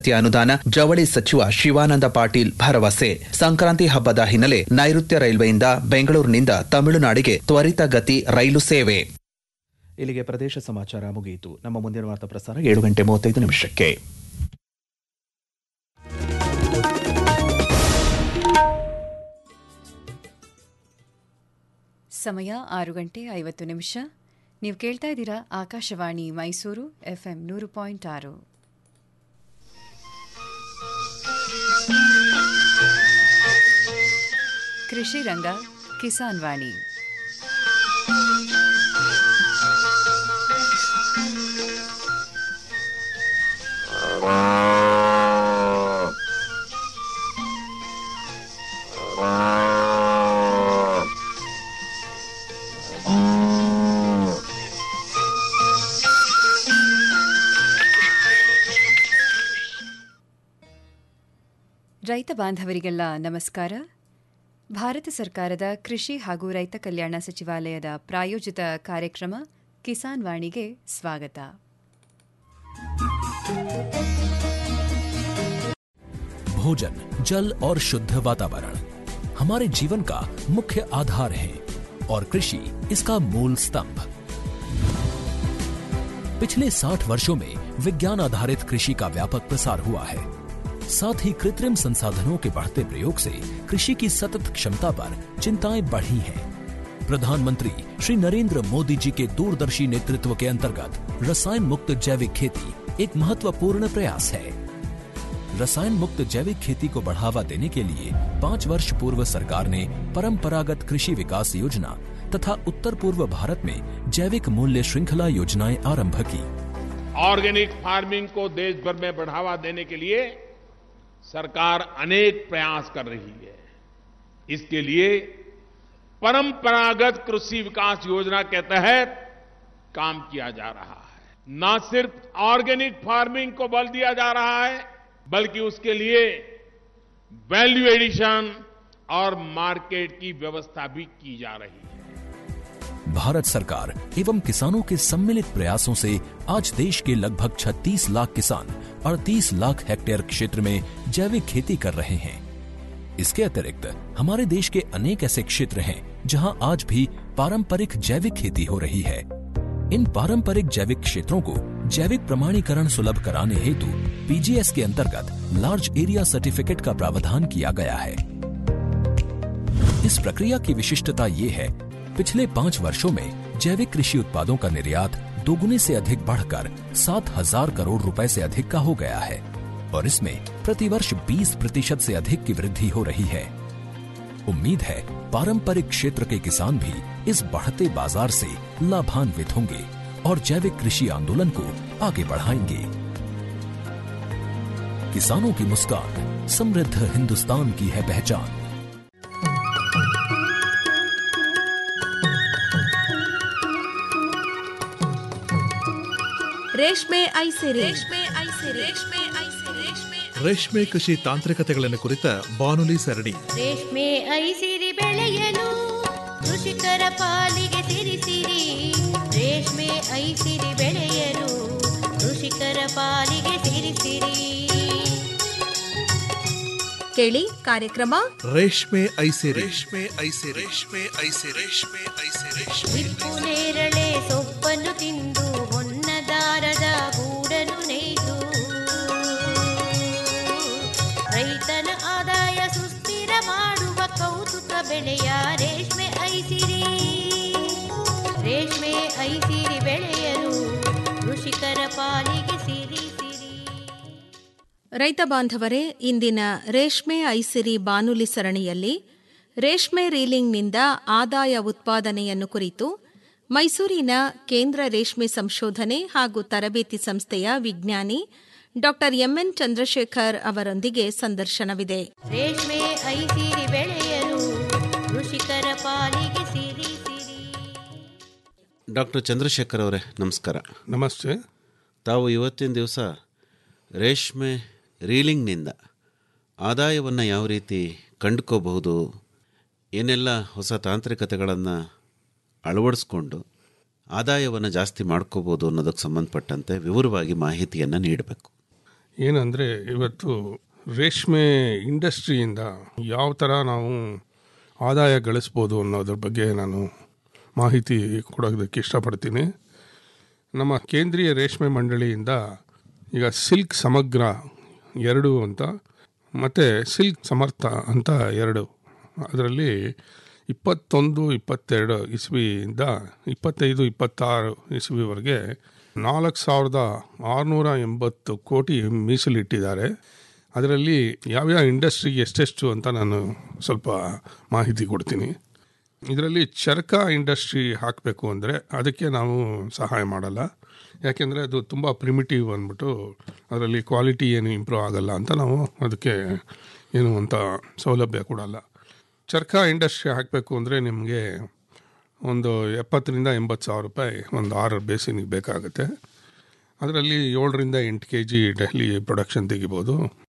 ಅಗತ್ಯ ಅನುದಾನ ಜವಳಿ ಸಚಿವ ಶಿವಾನಂದ ಪಾಟೀಲ್ ಭರವಸೆ ಸಂಕ್ರಾಂತಿ ಹಬ್ಬದ ಹಿನ್ನೆಲೆ ನೈಋತ್ಯ ರೈಲ್ವೆಯಿಂದ ಬೆಂಗಳೂರಿನಿಂದ ತಮಿಳುನಾಡಿಗೆ ತ್ವರಿತಗತಿ ರೈಲು ಸೇವೆ ಇಲ್ಲಿಗೆ ಪ್ರದೇಶ ಸಮಾಚಾರ ಮುಗಿಯಿತು ನಮ್ಮ ಮುಂದಿನ ವಾರ್ತಾ ಪ್ರಸಾರ ಏಳು ಗಂಟೆ ಮೂವತ್ತೈದು ನಿಮಿಷಕ್ಕೆ ಸಮಯ ಆರು ಗಂಟೆ ಐವತ್ತು ನಿಮಿಷ ನೀವು ಕೇಳ್ತಾ ಇದ್ದೀರಾ ಆಕಾಶವಾಣಿ ಮೈಸೂರು ಎಫ್ಎಂ ನೂರು ಪಾಯಿಂಟ್ ಆರು ಕೃಷಿ ರಂಗ ಕಿಸಾನ್ ವಾಣಿ ರೈತ ಬಾಂಧವರಿಗೆಲ್ಲ ನಮಸ್ಕಾರ ಭಾರತ ಸರ್ಕಾರದ ಕೃಷಿ ಹಾಗೂ ರೈತ ಕಲ್ಯಾಣ ಸಚಿವಾಲಯದ ಪ್ರಾಯೋಜಿತ ಕಾರ್ಯಕ್ರಮ ಕಿಸಾನ್ ವಾಣಿಗೆ ಸ್ವಾಗತ भोजन जल और शुद्ध वातावरण हमारे जीवन का मुख्य आधार है और कृषि इसका मूल स्तंभ पिछले 60 वर्षों में विज्ञान आधारित कृषि का व्यापक प्रसार हुआ है साथ ही कृत्रिम संसाधनों के बढ़ते प्रयोग से कृषि की सतत क्षमता पर चिंताएं बढ़ी हैं प्रधानमंत्री श्री नरेंद्र मोदी जी के दूरदर्शी नेतृत्व के अंतर्गत रसायन मुक्त जैविक खेती एक महत्वपूर्ण प्रयास है रसायन मुक्त जैविक खेती को बढ़ावा देने के लिए पाँच वर्ष पूर्व सरकार ने परंपरागत कृषि विकास योजना तथा उत्तर पूर्व भारत में जैविक मूल्य श्रृंखला योजनाएं आरंभ की ऑर्गेनिक फार्मिंग को देश भर में बढ़ावा देने के लिए सरकार अनेक प्रयास कर रही है इसके लिए परंपरागत कृषि विकास योजना के तहत काम किया जा रहा है न सिर्फ ऑर्गेनिक फार्मिंग को बल दिया जा रहा है बल्कि उसके लिए वैल्यू एडिशन और मार्केट की व्यवस्था भी की जा रही है भारत सरकार एवं किसानों के सम्मिलित प्रयासों से आज देश के लगभग 36 लाख किसान 38 लाख हेक्टेयर क्षेत्र में जैविक खेती कर रहे हैं इसके अतिरिक्त हमारे देश के अनेक ऐसे क्षेत्र हैं जहां आज भी पारंपरिक जैविक खेती हो रही है इन पारंपरिक जैविक क्षेत्रों को जैविक प्रमाणीकरण सुलभ कराने हेतु पीजीएस के अंतर्गत लार्ज एरिया सर्टिफिकेट का प्रावधान किया गया है इस प्रक्रिया की विशिष्टता ये है पिछले पाँच वर्षों में जैविक कृषि उत्पादों का निर्यात दोगुने से अधिक बढ़कर सात हजार करोड़ रुपए से अधिक का हो गया है और इसमें प्रतिवर्ष 20 प्रतिशत से अधिक की वृद्धि हो रही है उम्मीद है पारंपरिक क्षेत्र के किसान भी इस बढ़ते बाजार से लाभान्वित होंगे और जैविक कृषि आंदोलन को आगे बढ़ाएंगे किसानों की मुस्कान समृद्ध हिंदुस्तान की है पहचान ರೇಷ್ಮೆ ಐಸಿರಿ ರೇಷ್ಮೆ ಐಸಿರಿ ರೇಷ್ಮೆ ಐಸಿರಿ ರೇಷ್ಮೆ ರೇಷ್ಮೆ ಕೃಷಿ ತಾಂತ್ರಿಕತೆಗಳನ್ನು ಕುರಿತ ಬಾನುಲಿ ಸರಣಿ ರೇಷ್ಮೆ ಐಸಿರಿ ಬೆಳೆಯಲು ಕೃಷಿಕರ ಪಾಲಿಗೆ ಸಿರಿಸಿರಿ ರೇಷ್ಮೆ ಐಸಿರಿ ಬೆಳೆಯಲು ಕೃಷಿಕರ ಪಾಲಿಗೆ ಸಿರಿಸಿರಿ ಕೇಳಿ ಕಾರ್ಯಕ್ರಮ ರೇಷ್ಮೆ ಐಸಿ ರೇಷ್ಮೆ ಐಸಿ ರೇಷ್ಮೆ ಐಸಿ ರೇಷ್ಮೆ ಐಸಿ ರೇಷ್ಮೆ ಹಿಪ್ಪು ನೇರಳೆ ಸೊಪ್ಪನ್ನು ತಿಂದು ಹೊನ್ನದಾರದ ಗೂಡನ್ನು ನೇಯ್ದು ರೈತನ ಆದಾಯ ಸುಸ್ಥಿರ ಮಾಡುವ ಕೌತುಕ ಬೆಳೆಯ ರೇಷ್ಮೆ ಐಸಿರಿ ರೇಷ್ಮೆ ಐಸಿರಿ ಬೆಳೆಯಲು ಕೃಷಿಕರ ಪಾಲಿಗೆ ಸಿರಿ ಸಿರಿ ರೈತ ಬಾಂಧವರೇ ಇಂದಿನ ರೇಷ್ಮೆ ಐಸಿರಿ ಬಾನುಲಿ ಸರಣಿಯಲ್ಲಿ ರೇಷ್ಮೆ ರೀಲಿಂಗ್ನಿಂದ ಆದಾಯ ಉತ್ಪಾದನೆಯನ್ನು ಕುರಿತು ಮೈಸೂರಿನ ಕೇಂದ್ರ ರೇಷ್ಮೆ ಸಂಶೋಧನೆ ಹಾಗೂ ತರಬೇತಿ ಸಂಸ್ಥೆಯ ವಿಜ್ಞಾನಿ ಡಾ ಎಂಎನ್ ಚಂದ್ರಶೇಖರ್ ಅವರೊಂದಿಗೆ ಸಂದರ್ಶನವಿದೆ ರೇಷ್ಮೆ ಐಸಿರಿ ಬೆಳೆಯಲು ಕೃಷಿಕರ ಪಾಲಿಗೆ ಸಿರಿ ಸಿರಿ ಡಾಕ್ಟರ್ ಚಂದ್ರಶೇಖರ್ ಅವರೇ ನಮಸ್ಕಾರ ನಮಸ್ತೆ ತಾವು ಇವತ್ತಿನ ದಿವಸ ರೇಷ್ಮೆ ರೀಲಿಂಗ್ನಿಂದ ಆದಾಯವನ್ನು ಯಾವ ರೀತಿ ಕಂಡುಕೋಬಹುದು ಏನೆಲ್ಲ ಹೊಸ ತಾಂತ್ರಿಕತೆಗಳನ್ನು ಅಳವಡಿಸ್ಕೊಂಡು ಆದಾಯವನ್ನು ಜಾಸ್ತಿ ಮಾಡ್ಕೋಬೋದು ಅನ್ನೋದಕ್ಕೆ ಸಂಬಂಧಪಟ್ಟಂತೆ ವಿವರವಾಗಿ ಮಾಹಿತಿಯನ್ನು ನೀಡಬೇಕು ಏನಂದರೆ ಇವತ್ತು ರೇಷ್ಮೆ ಇಂಡಸ್ಟ್ರಿಯಿಂದ ಯಾವ ಥರ ನಾವು ಆದಾಯ ಗಳಿಸ್ಬೋದು ಅನ್ನೋದ್ರ ಬಗ್ಗೆ ನಾನು ಮಾಹಿತಿ ಕೊಡೋದಕ್ಕೆ ಇಷ್ಟಪಡ್ತೀನಿ ನಮ್ಮ ಕೇಂದ್ರೀಯ ರೇಷ್ಮೆ ಮಂಡಳಿಯಿಂದ ಈಗ ಸಿಲ್ಕ್ ಸಮಗ್ರ ಎರಡು ಅಂತ ಮತ್ತು ಸಿಲ್ಕ್ ಸಮರ್ಥ ಅಂತ ಎರಡು ಅದರಲ್ಲಿ ಇಪ್ಪತ್ತೊಂದು ಇಪ್ಪತ್ತೆರಡು ಇಸ್ವಿಯಿಂದ ಇಪ್ಪತ್ತೈದು ಇಪ್ಪತ್ತಾರು ಇಸ್ವಿವರೆಗೆ ನಾಲ್ಕು ಸಾವಿರದ ಆರುನೂರ ಎಂಬತ್ತು ಕೋಟಿ ಮೀಸಲಿಟ್ಟಿದ್ದಾರೆ ಅದರಲ್ಲಿ ಯಾವ್ಯಾವ ಇಂಡಸ್ಟ್ರಿಗೆ ಎಷ್ಟೆಷ್ಟು ಅಂತ ನಾನು ಸ್ವಲ್ಪ ಮಾಹಿತಿ ಕೊಡ್ತೀನಿ ಇದರಲ್ಲಿ ಚರಕ ಇಂಡಸ್ಟ್ರಿ ಹಾಕಬೇಕು ಅಂದರೆ ಅದಕ್ಕೆ ನಾವು ಸಹಾಯ ಮಾಡಲ್ಲ ಯಾಕೆಂದರೆ ಅದು ತುಂಬ ಪ್ರಿಮಿಟಿವ್ ಅಂದ್ಬಿಟ್ಟು ಅದರಲ್ಲಿ ಕ್ವಾಲಿಟಿ ಏನು ಇಂಪ್ರೂವ್ ಆಗಲ್ಲ ಅಂತ ನಾವು ಅದಕ್ಕೆ ಏನು ಅಂತ ಸೌಲಭ್ಯ ಕೊಡಲ್ಲ ಚರ್ಕ ಇಂಡಸ್ಟ್ರಿ ಹಾಕಬೇಕು ಅಂದರೆ ನಿಮಗೆ ಒಂದು ಎಪ್ಪತ್ತರಿಂದ ಎಂಬತ್ತು ಸಾವಿರ ರೂಪಾಯಿ ಒಂದು ಆರು ಬೇಸಿನಿಗೆ ಬೇಕಾಗುತ್ತೆ ಅದರಲ್ಲಿ ಏಳರಿಂದ ಎಂಟು ಕೆ ಜಿ ಡೈಲಿ ಪ್ರೊಡಕ್ಷನ್ ತೆಗಿಬೋದು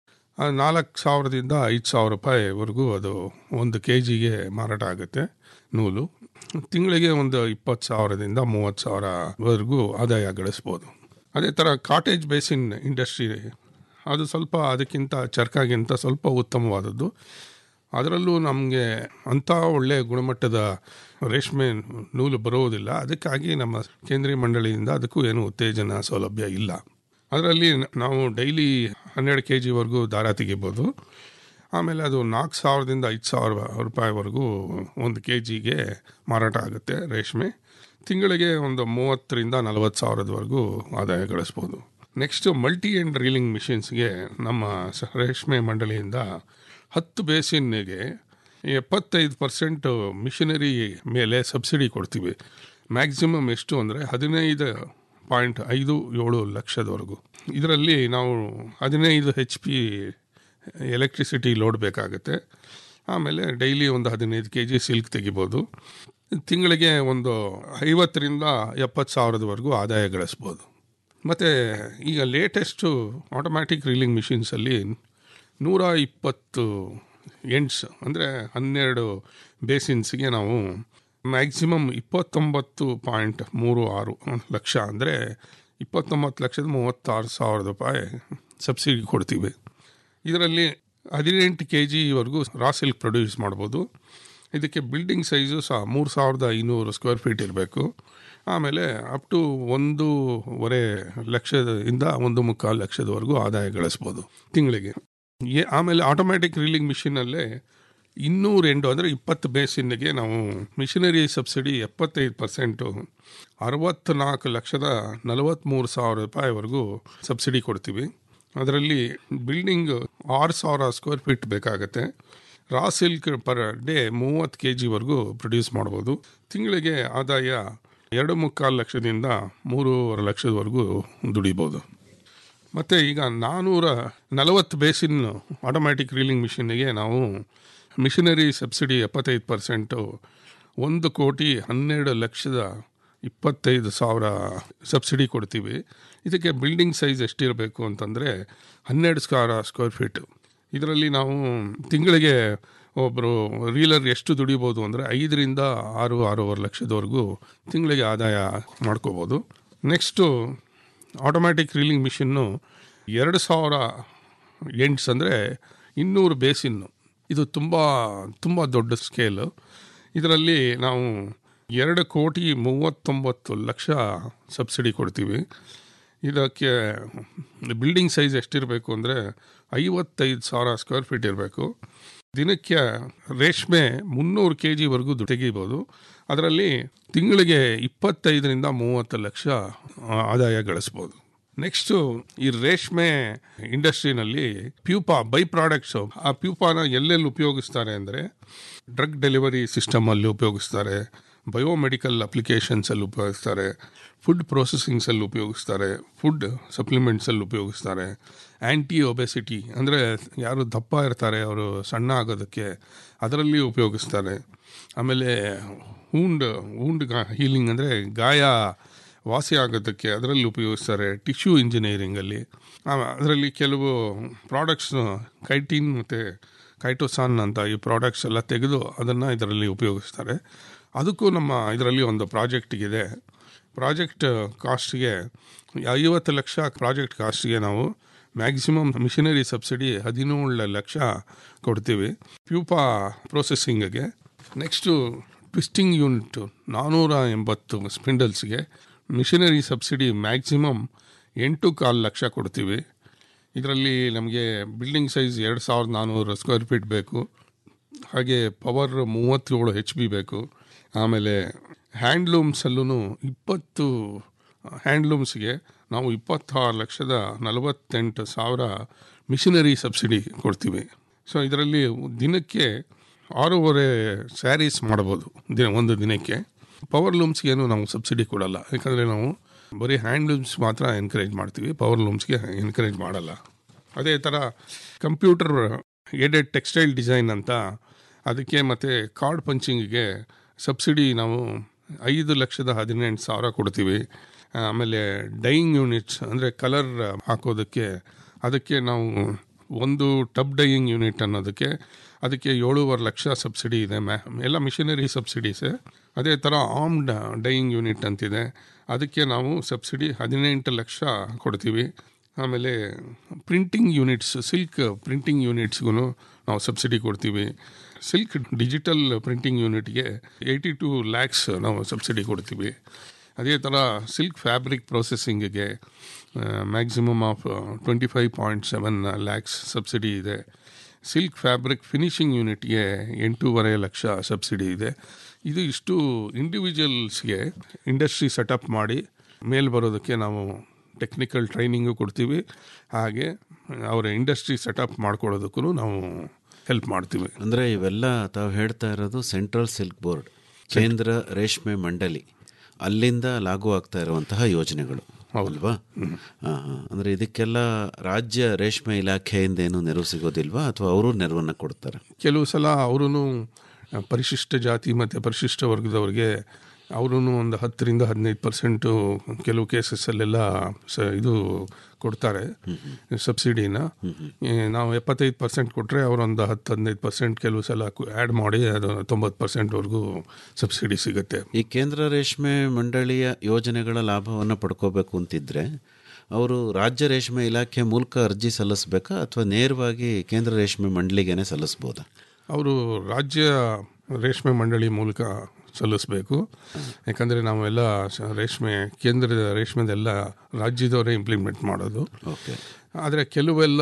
ಆ ನಾಲ್ಕು ಸಾವಿರದಿಂದ ಐದು ಸಾವಿರ ರೂಪಾಯಿವರೆಗೂ ಅದು ಒಂದು ಕೆ ಜಿಗೆ ಮಾರಾಟ ಆಗುತ್ತೆ ನೂಲು ತಿಂಗಳಿಗೆ ಒಂದು ಇಪ್ಪತ್ತು ಸಾವಿರದಿಂದ ಮೂವತ್ತು ಸಾವಿರವರೆಗೂ ಆದಾಯ ಗಳಿಸ್ಬೋದು ಅದೇ ಥರ ಕಾಟೇಜ್ ಬೇಸಿನ್ ಇಂಡಸ್ಟ್ರಿ ಅದು ಸ್ವಲ್ಪ ಅದಕ್ಕಿಂತ ಚರ್ಕಾಗಿಂತ ಸ್ವಲ್ಪ ಉತ್ತಮವಾದದ್ದು ಅದರಲ್ಲೂ ನಮಗೆ ಅಂಥ ಒಳ್ಳೆಯ ಗುಣಮಟ್ಟದ ರೇಷ್ಮೆ ನೂಲು ಬರುವುದಿಲ್ಲ ಅದಕ್ಕಾಗಿ ನಮ್ಮ ಕೇಂದ್ರೀಯ ಮಂಡಳಿಯಿಂದ ಅದಕ್ಕೂ ಏನು ಉತ್ತೇಜನ ಸೌಲಭ್ಯ ಇಲ್ಲ ಅದರಲ್ಲಿ ನಾವು ಡೈಲಿ ಹನ್ನೆರಡು ಕೆ ಜಿವರೆಗೂ ದಾರ ತೆಗಿಬೋದು ಆಮೇಲೆ ಅದು ನಾಲ್ಕು ಸಾವಿರದಿಂದ ಐದು ಸಾವಿರ ರೂಪಾಯಿವರೆಗೂ ಒಂದು ಕೆ ಜಿಗೆ ಮಾರಾಟ ಆಗುತ್ತೆ ರೇಷ್ಮೆ ತಿಂಗಳಿಗೆ ಒಂದು ಮೂವತ್ತರಿಂದ ನಲವತ್ತು ಸಾವಿರದವರೆಗೂ ಆದಾಯ ಗಳಿಸ್ಬೋದು ನೆಕ್ಸ್ಟು ಮಲ್ಟಿ ಆ್ಯಂಡ್ ರೀಲಿಂಗ್ ಮಿಷಿನ್ಸ್ಗೆ ನಮ್ಮ ಸ- ರೇಷ್ಮೆ ಮಂಡಳಿಯಿಂದ ಹತ್ತು ಬೇಸಿನ್ನಿಗೆ ಎಪ್ಪತ್ತೈದು ಪರ್ಸೆಂಟು ಮಿಷನರಿ ಮೇಲೆ ಸಬ್ಸಿಡಿ ಕೊಡ್ತೀವಿ ಮ್ಯಾಕ್ಸಿಮಮ್ ಎಷ್ಟು ಅಂದರೆ ಹದಿನೈದು ಪಾಯಿಂಟ್ ಐದು ಏಳು ಲಕ್ಷದವರೆಗೂ ಇದರಲ್ಲಿ ನಾವು ಹದಿನೈದು ಹೆಚ್ ಪಿ ಎಲೆಕ್ಟ್ರಿಸಿಟಿ ಲೋಡ್ ಬೇಕಾಗುತ್ತೆ ಆಮೇಲೆ ಡೈಲಿ ಒಂದು ಹದಿನೈದು ಕೆ ಜಿ ಸಿಲ್ಕ್ ತೆಗಿಬೋದು ತಿಂಗಳಿಗೆ ಒಂದು ಐವತ್ತರಿಂದ ಎಪ್ಪತ್ತು ಸಾವಿರದವರೆಗೂ ಆದಾಯ ಗಳಿಸ್ಬೋದು ಮತ್ತು ಈಗ ಲೇಟೆಸ್ಟು ಆಟೋಮ್ಯಾಟಿಕ್ ರೀಲಿಂಗ್ ಮಿಷಿನ್ಸಲ್ಲಿ ನೂರ ಇಪ್ಪತ್ತು ಎಂಡ್ಸ್ ಅಂದರೆ ಹನ್ನೆರಡು ಬೇಸಿನ್ಸ್ಗೆ ನಾವು ಮ್ಯಾಕ್ಸಿಮಮ್ ಇಪ್ಪತ್ತೊಂಬತ್ತು ಪಾಯಿಂಟ್ ಮೂರು ಆರು ಲಕ್ಷ ಅಂದರೆ ಇಪ್ಪತ್ತೊಂಬತ್ತು ಲಕ್ಷದ ಮೂವತ್ತಾರು ಸಾವಿರದ ರೂಪಾಯಿ ಸಬ್ಸಿಡಿ ಕೊಡ್ತೀವಿ ಇದರಲ್ಲಿ ಹದಿನೆಂಟು ಕೆ ಜಿವರೆಗೂ ರಾ ಸಿಲ್ಕ್ ಪ್ರೊಡ್ಯೂಸ್ ಮಾಡ್ಬೋದು ಇದಕ್ಕೆ ಬಿಲ್ಡಿಂಗ್ ಸೈಜು ಸಹ ಮೂರು ಸಾವಿರದ ಐನೂರು ಸ್ಕ್ವೇರ್ ಫೀಟ್ ಇರಬೇಕು ಆಮೇಲೆ ಅಪ್ ಟು ಒಂದೂವರೆ ಲಕ್ಷದಿಂದ ಒಂದು ಮುಕ್ಕಾಲು ಲಕ್ಷದವರೆಗೂ ಆದಾಯ ಗಳಿಸ್ಬೋದು ತಿಂಗಳಿಗೆ ಏ ಆಮೇಲೆ ಆಟೋಮ್ಯಾಟಿಕ್ ರೀಲಿಂಗ್ ಮಿಷಿನಲ್ಲೇ ಇನ್ನೂರು ಎಂಟು ಅಂದರೆ ಇಪ್ಪತ್ತು ಬೇಸಿನ್ನಿಗೆ ನಾವು ಮಿಷನರಿ ಸಬ್ಸಿಡಿ ಎಪ್ಪತ್ತೈದು ಪರ್ಸೆಂಟು ಅರವತ್ತ್ನಾಲ್ಕು ಲಕ್ಷದ ನಲವತ್ತ್ಮೂರು ಸಾವಿರ ರೂಪಾಯಿವರೆಗೂ ಸಬ್ಸಿಡಿ ಕೊಡ್ತೀವಿ ಅದರಲ್ಲಿ ಬಿಲ್ಡಿಂಗ್ ಆರು ಸಾವಿರ ಸ್ಕ್ವೇರ್ ಫೀಟ್ ಬೇಕಾಗುತ್ತೆ ರಾ ಸಿಲ್ಕ್ ಪರ್ ಡೇ ಮೂವತ್ತು ಕೆ ಜಿವರೆಗೂ ಪ್ರೊಡ್ಯೂಸ್ ಮಾಡ್ಬೋದು ತಿಂಗಳಿಗೆ ಆದಾಯ ಎರಡು ಮುಕ್ಕಾಲು ಲಕ್ಷದಿಂದ ಮೂರುವರೆ ಲಕ್ಷದವರೆಗೂ ದುಡಿಬೋದು ಮತ್ತು ಈಗ ನಾನ್ನೂರ ನಲವತ್ತು ಬೇಸಿನ್ ಆಟೋಮ್ಯಾಟಿಕ್ ರೀಲಿಂಗ್ ಮಿಷಿನ್ನಿಗೆ ನಾವು ಮಿಷನರಿ ಸಬ್ಸಿಡಿ ಎಪ್ಪತ್ತೈದು ಪರ್ಸೆಂಟು ಒಂದು ಕೋಟಿ ಹನ್ನೆರಡು ಲಕ್ಷದ ಇಪ್ಪತ್ತೈದು ಸಾವಿರ ಸಬ್ಸಿಡಿ ಕೊಡ್ತೀವಿ ಇದಕ್ಕೆ ಬಿಲ್ಡಿಂಗ್ ಸೈಜ್ ಎಷ್ಟಿರಬೇಕು ಅಂತಂದರೆ ಹನ್ನೆರಡು ಸಾವಿರ ಸ್ಕ್ವೇರ್ ಫೀಟು ಇದರಲ್ಲಿ ನಾವು ತಿಂಗಳಿಗೆ ಒಬ್ಬರು ರೀಲರ್ ಎಷ್ಟು ದುಡಿಬೋದು ಅಂದರೆ ಐದರಿಂದ ಆರು ಆರೂವರೆ ಲಕ್ಷದವರೆಗೂ ತಿಂಗಳಿಗೆ ಆದಾಯ ಮಾಡ್ಕೋಬೋದು ನೆಕ್ಸ್ಟು ಆಟೋಮ್ಯಾಟಿಕ್ ರೀಲಿಂಗ್ ಮಿಷಿನ್ನು ಎರಡು ಸಾವಿರ ಎಂಟ್ಸ್ ಅಂದರೆ ಇನ್ನೂರು ಬೇಸಿನ್ನು ಇದು ತುಂಬ ತುಂಬ ದೊಡ್ಡ ಸ್ಕೇಲು ಇದರಲ್ಲಿ ನಾವು ಎರಡು ಕೋಟಿ ಮೂವತ್ತೊಂಬತ್ತು ಲಕ್ಷ ಸಬ್ಸಿಡಿ ಕೊಡ್ತೀವಿ ಇದಕ್ಕೆ ಬಿಲ್ಡಿಂಗ್ ಸೈಜ್ ಎಷ್ಟಿರಬೇಕು ಅಂದರೆ ಐವತ್ತೈದು ಸಾವಿರ ಸ್ಕ್ವೇರ್ ಫೀಟ್ ಇರಬೇಕು ದಿನಕ್ಕೆ ರೇಷ್ಮೆ ಮುನ್ನೂರು ಕೆ ಜಿವರೆಗೂ ತೆಗಿಬೋದು ಅದರಲ್ಲಿ ತಿಂಗಳಿಗೆ ಇಪ್ಪತ್ತೈದರಿಂದ ಮೂವತ್ತು ಲಕ್ಷ ಆ, ಆದಾಯ ಗಳಿಸ್ಬೋದು ನೆಕ್ಸ್ಟು ಈ ರೇಷ್ಮೆ ಇಂಡಸ್ಟ್ರಿನಲ್ಲಿ ಪ್ಯೂಪಾ ಬೈ ಪ್ರಾಡಕ್ಟ್ಸು ಆ ಪ್ಯೂಪಾನ ಎಲ್ಲೆಲ್ಲಿ ಉಪಯೋಗಿಸ್ತಾರೆ ಅಂದರೆ ಡ್ರಗ್ ಡೆಲಿವರಿ ಸಿಸ್ಟಮಲ್ಲಿ ಉಪಯೋಗಿಸ್ತಾರೆ ಬಯೋಮೆಡಿಕಲ್ ಅಪ್ಲಿಕೇಶನ್ಸಲ್ಲಿ ಉಪಯೋಗಿಸ್ತಾರೆ ಫುಡ್ ಪ್ರೊಸೆಸಿಂಗ್ಸಲ್ಲಿ ಉಪಯೋಗಿಸ್ತಾರೆ ಫುಡ್ ಸಪ್ಲಿಮೆಂಟ್ಸಲ್ಲಿ ಉಪಯೋಗಿಸ್ತಾರೆ ಆ್ಯಂಟಿ ಒಬೆಸಿಟಿ ಅಂದರೆ ಯಾರು ದಪ್ಪ ಇರ್ತಾರೆ ಅವರು ಸಣ್ಣ ಆಗೋದಕ್ಕೆ ಅದರಲ್ಲಿ ಉಪಯೋಗಿಸ್ತಾರೆ ಆಮೇಲೆ ಹೂಂಡ್ ಹೂಂಡ್ ಹೀಲಿಂಗ್ ಅಂದರೆ ಗಾಯ ವಾಸಿ ಆಗೋದಕ್ಕೆ ಅದರಲ್ಲಿ ಉಪಯೋಗಿಸ್ತಾರೆ ಟಿಶ್ಯೂ ಇಂಜಿನಿಯರಿಂಗಲ್ಲಿ ಅದರಲ್ಲಿ ಕೆಲವು ಪ್ರಾಡಕ್ಟ್ಸ್ ಕೈಟಿನ್ ಮತ್ತು ಕೈಟೋಸಾನ್ ಅಂತ ಈ ಪ್ರಾಡಕ್ಟ್ಸ್ ಎಲ್ಲ ತೆಗೆದು ಅದನ್ನು ಇದರಲ್ಲಿ ಉಪಯೋಗಿಸ್ತಾರೆ ಅದಕ್ಕೂ ನಮ್ಮ ಇದರಲ್ಲಿ ಒಂದು ಪ್ರಾಜೆಕ್ಟಿಗಿದೆ ಪ್ರಾಜೆಕ್ಟ್ ಕಾಸ್ಟ್ಗೆ ಐವತ್ತು ಲಕ್ಷ ಪ್ರಾಜೆಕ್ಟ್ ಕಾಸ್ಟ್ಗೆ ನಾವು ಮ್ಯಾಕ್ಸಿಮಮ್ ಮಿಷನರಿ ಸಬ್ಸಿಡಿ ಹದಿನೇಳು ಲಕ್ಷ ಕೊಡ್ತೀವಿ ಪ್ಯೂಪಾ ಪ್ರೊಸೆಸಿಂಗ್ಗೆ ನೆಕ್ಸ್ಟು ಟ್ವಿಸ್ಟಿಂಗ್ ಯೂನಿಟ್ ನಾನ್ನೂರ ಎಂಬತ್ತು ಸ್ಪಿಂಡಲ್ಸ್ಗೆ ಮಿಷನರಿ ಸಬ್ಸಿಡಿ ಮ್ಯಾಕ್ಸಿಮಮ್ ಎಂಟು ಕಾಲು ಲಕ್ಷ ಕೊಡ್ತೀವಿ ಇದರಲ್ಲಿ ನಮಗೆ ಬಿಲ್ಡಿಂಗ್ ಸೈಜ್ ಎರಡು ಸಾವಿರದ ನಾನ್ನೂರು ಸ್ಕ್ವೇರ್ ಫೀಟ್ ಬೇಕು ಹಾಗೆ ಪವರ್ ಮೂವತ್ತೇಳು ಹೆಚ್ ಬಿ ಬೇಕು ಆಮೇಲೆ ಹ್ಯಾಂಡ್ಲೂಮ್ಸಲ್ಲೂ ಇಪ್ಪತ್ತು ಹ್ಯಾಂಡ್ಲೂಮ್ಸ್ಗೆ ನಾವು ಇಪ್ಪತ್ತಾರು ಲಕ್ಷದ ನಲವತ್ತೆಂಟು ಸಾವಿರ ಮಿಷನರಿ ಸಬ್ಸಿಡಿ ಕೊಡ್ತೀವಿ ಸೊ ಇದರಲ್ಲಿ ದಿನಕ್ಕೆ ಆರೂವರೆ ಸ್ಯಾರೀಸ್ ಮಾಡ್ಬೋದು ದಿನ ಒಂದು ದಿನಕ್ಕೆ ಪವರ್ ಲೂಮ್ಸ್ಗೇನು ನಾವು ಸಬ್ಸಿಡಿ ಕೊಡಲ್ಲ ಯಾಕಂದರೆ ನಾವು ಬರೀ ಹ್ಯಾಂಡ್ಲೂಮ್ಸ್ ಮಾತ್ರ ಎನ್ಕರೇಜ್ ಮಾಡ್ತೀವಿ ಪವರ್ ಲೂಮ್ಸ್ಗೆ ಎನ್ಕರೇಜ್ ಮಾಡಲ್ಲ ಅದೇ ಥರ ಕಂಪ್ಯೂಟರ್ ಏಡೆಡ್ ಟೆಕ್ಸ್ಟೈಲ್ ಡಿಸೈನ್ ಅಂತ ಅದಕ್ಕೆ ಮತ್ತು ಕಾರ್ಡ್ ಪಂಚಿಂಗಿಗೆ ಸಬ್ಸಿಡಿ ನಾವು ಐದು ಲಕ್ಷದ ಹದಿನೆಂಟು ಸಾವಿರ ಕೊಡ್ತೀವಿ ಆಮೇಲೆ ಡೈಯಿಂಗ್ ಯೂನಿಟ್ಸ್ ಅಂದರೆ ಕಲರ್ ಹಾಕೋದಕ್ಕೆ ಅದಕ್ಕೆ ನಾವು ಒಂದು ಟಬ್ ಡೈಯಿಂಗ್ ಯೂನಿಟ್ ಅನ್ನೋದಕ್ಕೆ ಅದಕ್ಕೆ ಏಳೂವರೆ ಲಕ್ಷ ಸಬ್ಸಿಡಿ ಇದೆ ಮ್ಯಾ ಎಲ್ಲ ಮಿಷನರಿ ಸಬ್ಸಿಡೀಸೇ ಅದೇ ಥರ ಆರ್ಮ್ಡ್ ಡೈಯಿಂಗ್ ಯೂನಿಟ್ ಅಂತಿದೆ ಅದಕ್ಕೆ ನಾವು ಸಬ್ಸಿಡಿ ಹದಿನೆಂಟು ಲಕ್ಷ ಕೊಡ್ತೀವಿ ಆಮೇಲೆ ಪ್ರಿಂಟಿಂಗ್ ಯೂನಿಟ್ಸ್ ಸಿಲ್ಕ್ ಪ್ರಿಂಟಿಂಗ್ ಯೂನಿಟ್ಸ್ಗೂ ನಾವು ಸಬ್ಸಿಡಿ ಕೊಡ್ತೀವಿ ಸಿಲ್ಕ್ ಡಿಜಿಟಲ್ ಪ್ರಿಂಟಿಂಗ್ ಯೂನಿಟ್ಗೆ ಏಯ್ಟಿ ಟು ಲ್ಯಾಕ್ಸ್ ನಾವು ಸಬ್ಸಿಡಿ ಕೊಡ್ತೀವಿ ಅದೇ ಥರ ಸಿಲ್ಕ್ ಫ್ಯಾಬ್ರಿಕ್ ಪ್ರೊಸೆಸಿಂಗಿಗೆ maximum of twenty five point seven lakhs subsidy ಇದೆ ಸಿಲ್ಕ್ ಫ್ಯಾಬ್ರಿಕ್ ಫಿನಿಷಿಂಗ್ ಯೂನಿಟ್ಗೆ ಎಂಟೂವರೆ ಲಕ್ಷ ಸಬ್ಸಿಡಿ ಇದೆ ಇದು ಇಷ್ಟು ಇಂಡಿವಿಜುವಲ್ಸ್ಗೆ ಇಂಡಸ್ಟ್ರಿ ಸೆಟಪ್ ಮಾಡಿ ಮೇಲ್ ಬರೋದಕ್ಕೆ ನಾವು ಟೆಕ್ನಿಕಲ್ ಟ್ರೈನಿಂಗು ಕೊಡ್ತೀವಿ ಹಾಗೆ ಅವರ ಇಂಡಸ್ಟ್ರಿ ಸೆಟಪ್ ಮಾಡ್ಕೊಳ್ಳೋದಕ್ಕೂ ನಾವು ಹೆಲ್ಪ್ ಮಾಡ್ತೀವಿ ಅಂದರೆ ಇವೆಲ್ಲ ತಾವು ಹೇಳ್ತಾ ಇರೋದು ಸೆಂಟ್ರಲ್ ಸಿಲ್ಕ್ ಬೋರ್ಡ್ ಕೇಂದ್ರ ರೇಷ್ಮೆ ಮಂಡಳಿ ಅಲ್ಲಿಂದ ಲಾಗು ಆಗ್ತಾ ಇರುವಂತಹ ಯೋಜನೆಗಳು ಅಲ್ವಾ ಅಂದರೆ ಇದಕ್ಕೆಲ್ಲ ರಾಜ್ಯ ರೇಷ್ಮೆ ಇಲಾಖೆಯಿಂದ ಏನು ನೆರವು ಸಿಗೋದಿಲ್ವಾ ಅಥವಾ ಅವರು ನೆರವನ್ನು ಕೊಡ್ತಾರೆ ಕೆಲವು ಸಲ ಅವರೂ ಪರಿಶಿಷ್ಟ ಜಾತಿ ಮತ್ತು ಪರಿಶಿಷ್ಟ ವರ್ಗದವ್ರಿಗೆ ಅವರೂ ಒಂದು ಹತ್ತರಿಂದ ಹದಿನೈದು ಪರ್ಸೆಂಟು ಕೆಲವು ಕೇಸಸ್ಸಲ್ಲೆಲ್ಲ ಸ ಇದು ಕೊಡ್ತಾರೆ ಸಬ್ಸಿಡಿನ ಈ ನಾವು ಎಪ್ಪತ್ತೈದು ಪರ್ಸೆಂಟ್ ಕೊಟ್ಟರೆ ಅವರೊಂದು ಹತ್ತು ಹದಿನೈದು ಪರ್ಸೆಂಟ್ ಕೆಲವು ಸಲ ಆ್ಯಡ್ ಮಾಡಿ ಅದು ತೊಂಬತ್ತು ಪರ್ಸೆಂಟ್ವರೆಗೂ ಸಬ್ಸಿಡಿ ಸಿಗುತ್ತೆ ಈ ಕೇಂದ್ರ ರೇಷ್ಮೆ ಮಂಡಳಿಯ ಯೋಜನೆಗಳ ಲಾಭವನ್ನು ಪಡ್ಕೋಬೇಕು ಅಂತಿದ್ರೆ ಅವರು ರಾಜ್ಯ ರೇಷ್ಮೆ ಇಲಾಖೆ ಮೂಲಕ ಅರ್ಜಿ ಸಲ್ಲಿಸಬೇಕಾ ಅಥವಾ ನೇರವಾಗಿ ಕೇಂದ್ರ ರೇಷ್ಮೆ ಮಂಡಳಿಗೇನೆ ಸಲ್ಲಿಸ್ಬೋದಾ ಅವರು ರಾಜ್ಯ ರೇಷ್ಮೆ ಮಂಡಳಿ ಮೂಲಕ ಸಲ್ಲಿಸಬೇಕು ಯಾಕಂದರೆ ನಾವೆಲ್ಲ ಸ- ರೇಷ್ಮೆ ಕೇಂದ್ರದ ರೇಷ್ಮೆದೆಲ್ಲ ರಾಜ್ಯದವರೇ ಇಂಪ್ಲಿಮೆಂಟ್ ಮಾಡೋದು ಓಕೆ ಆದರೆ ಕೆಲವೆಲ್ಲ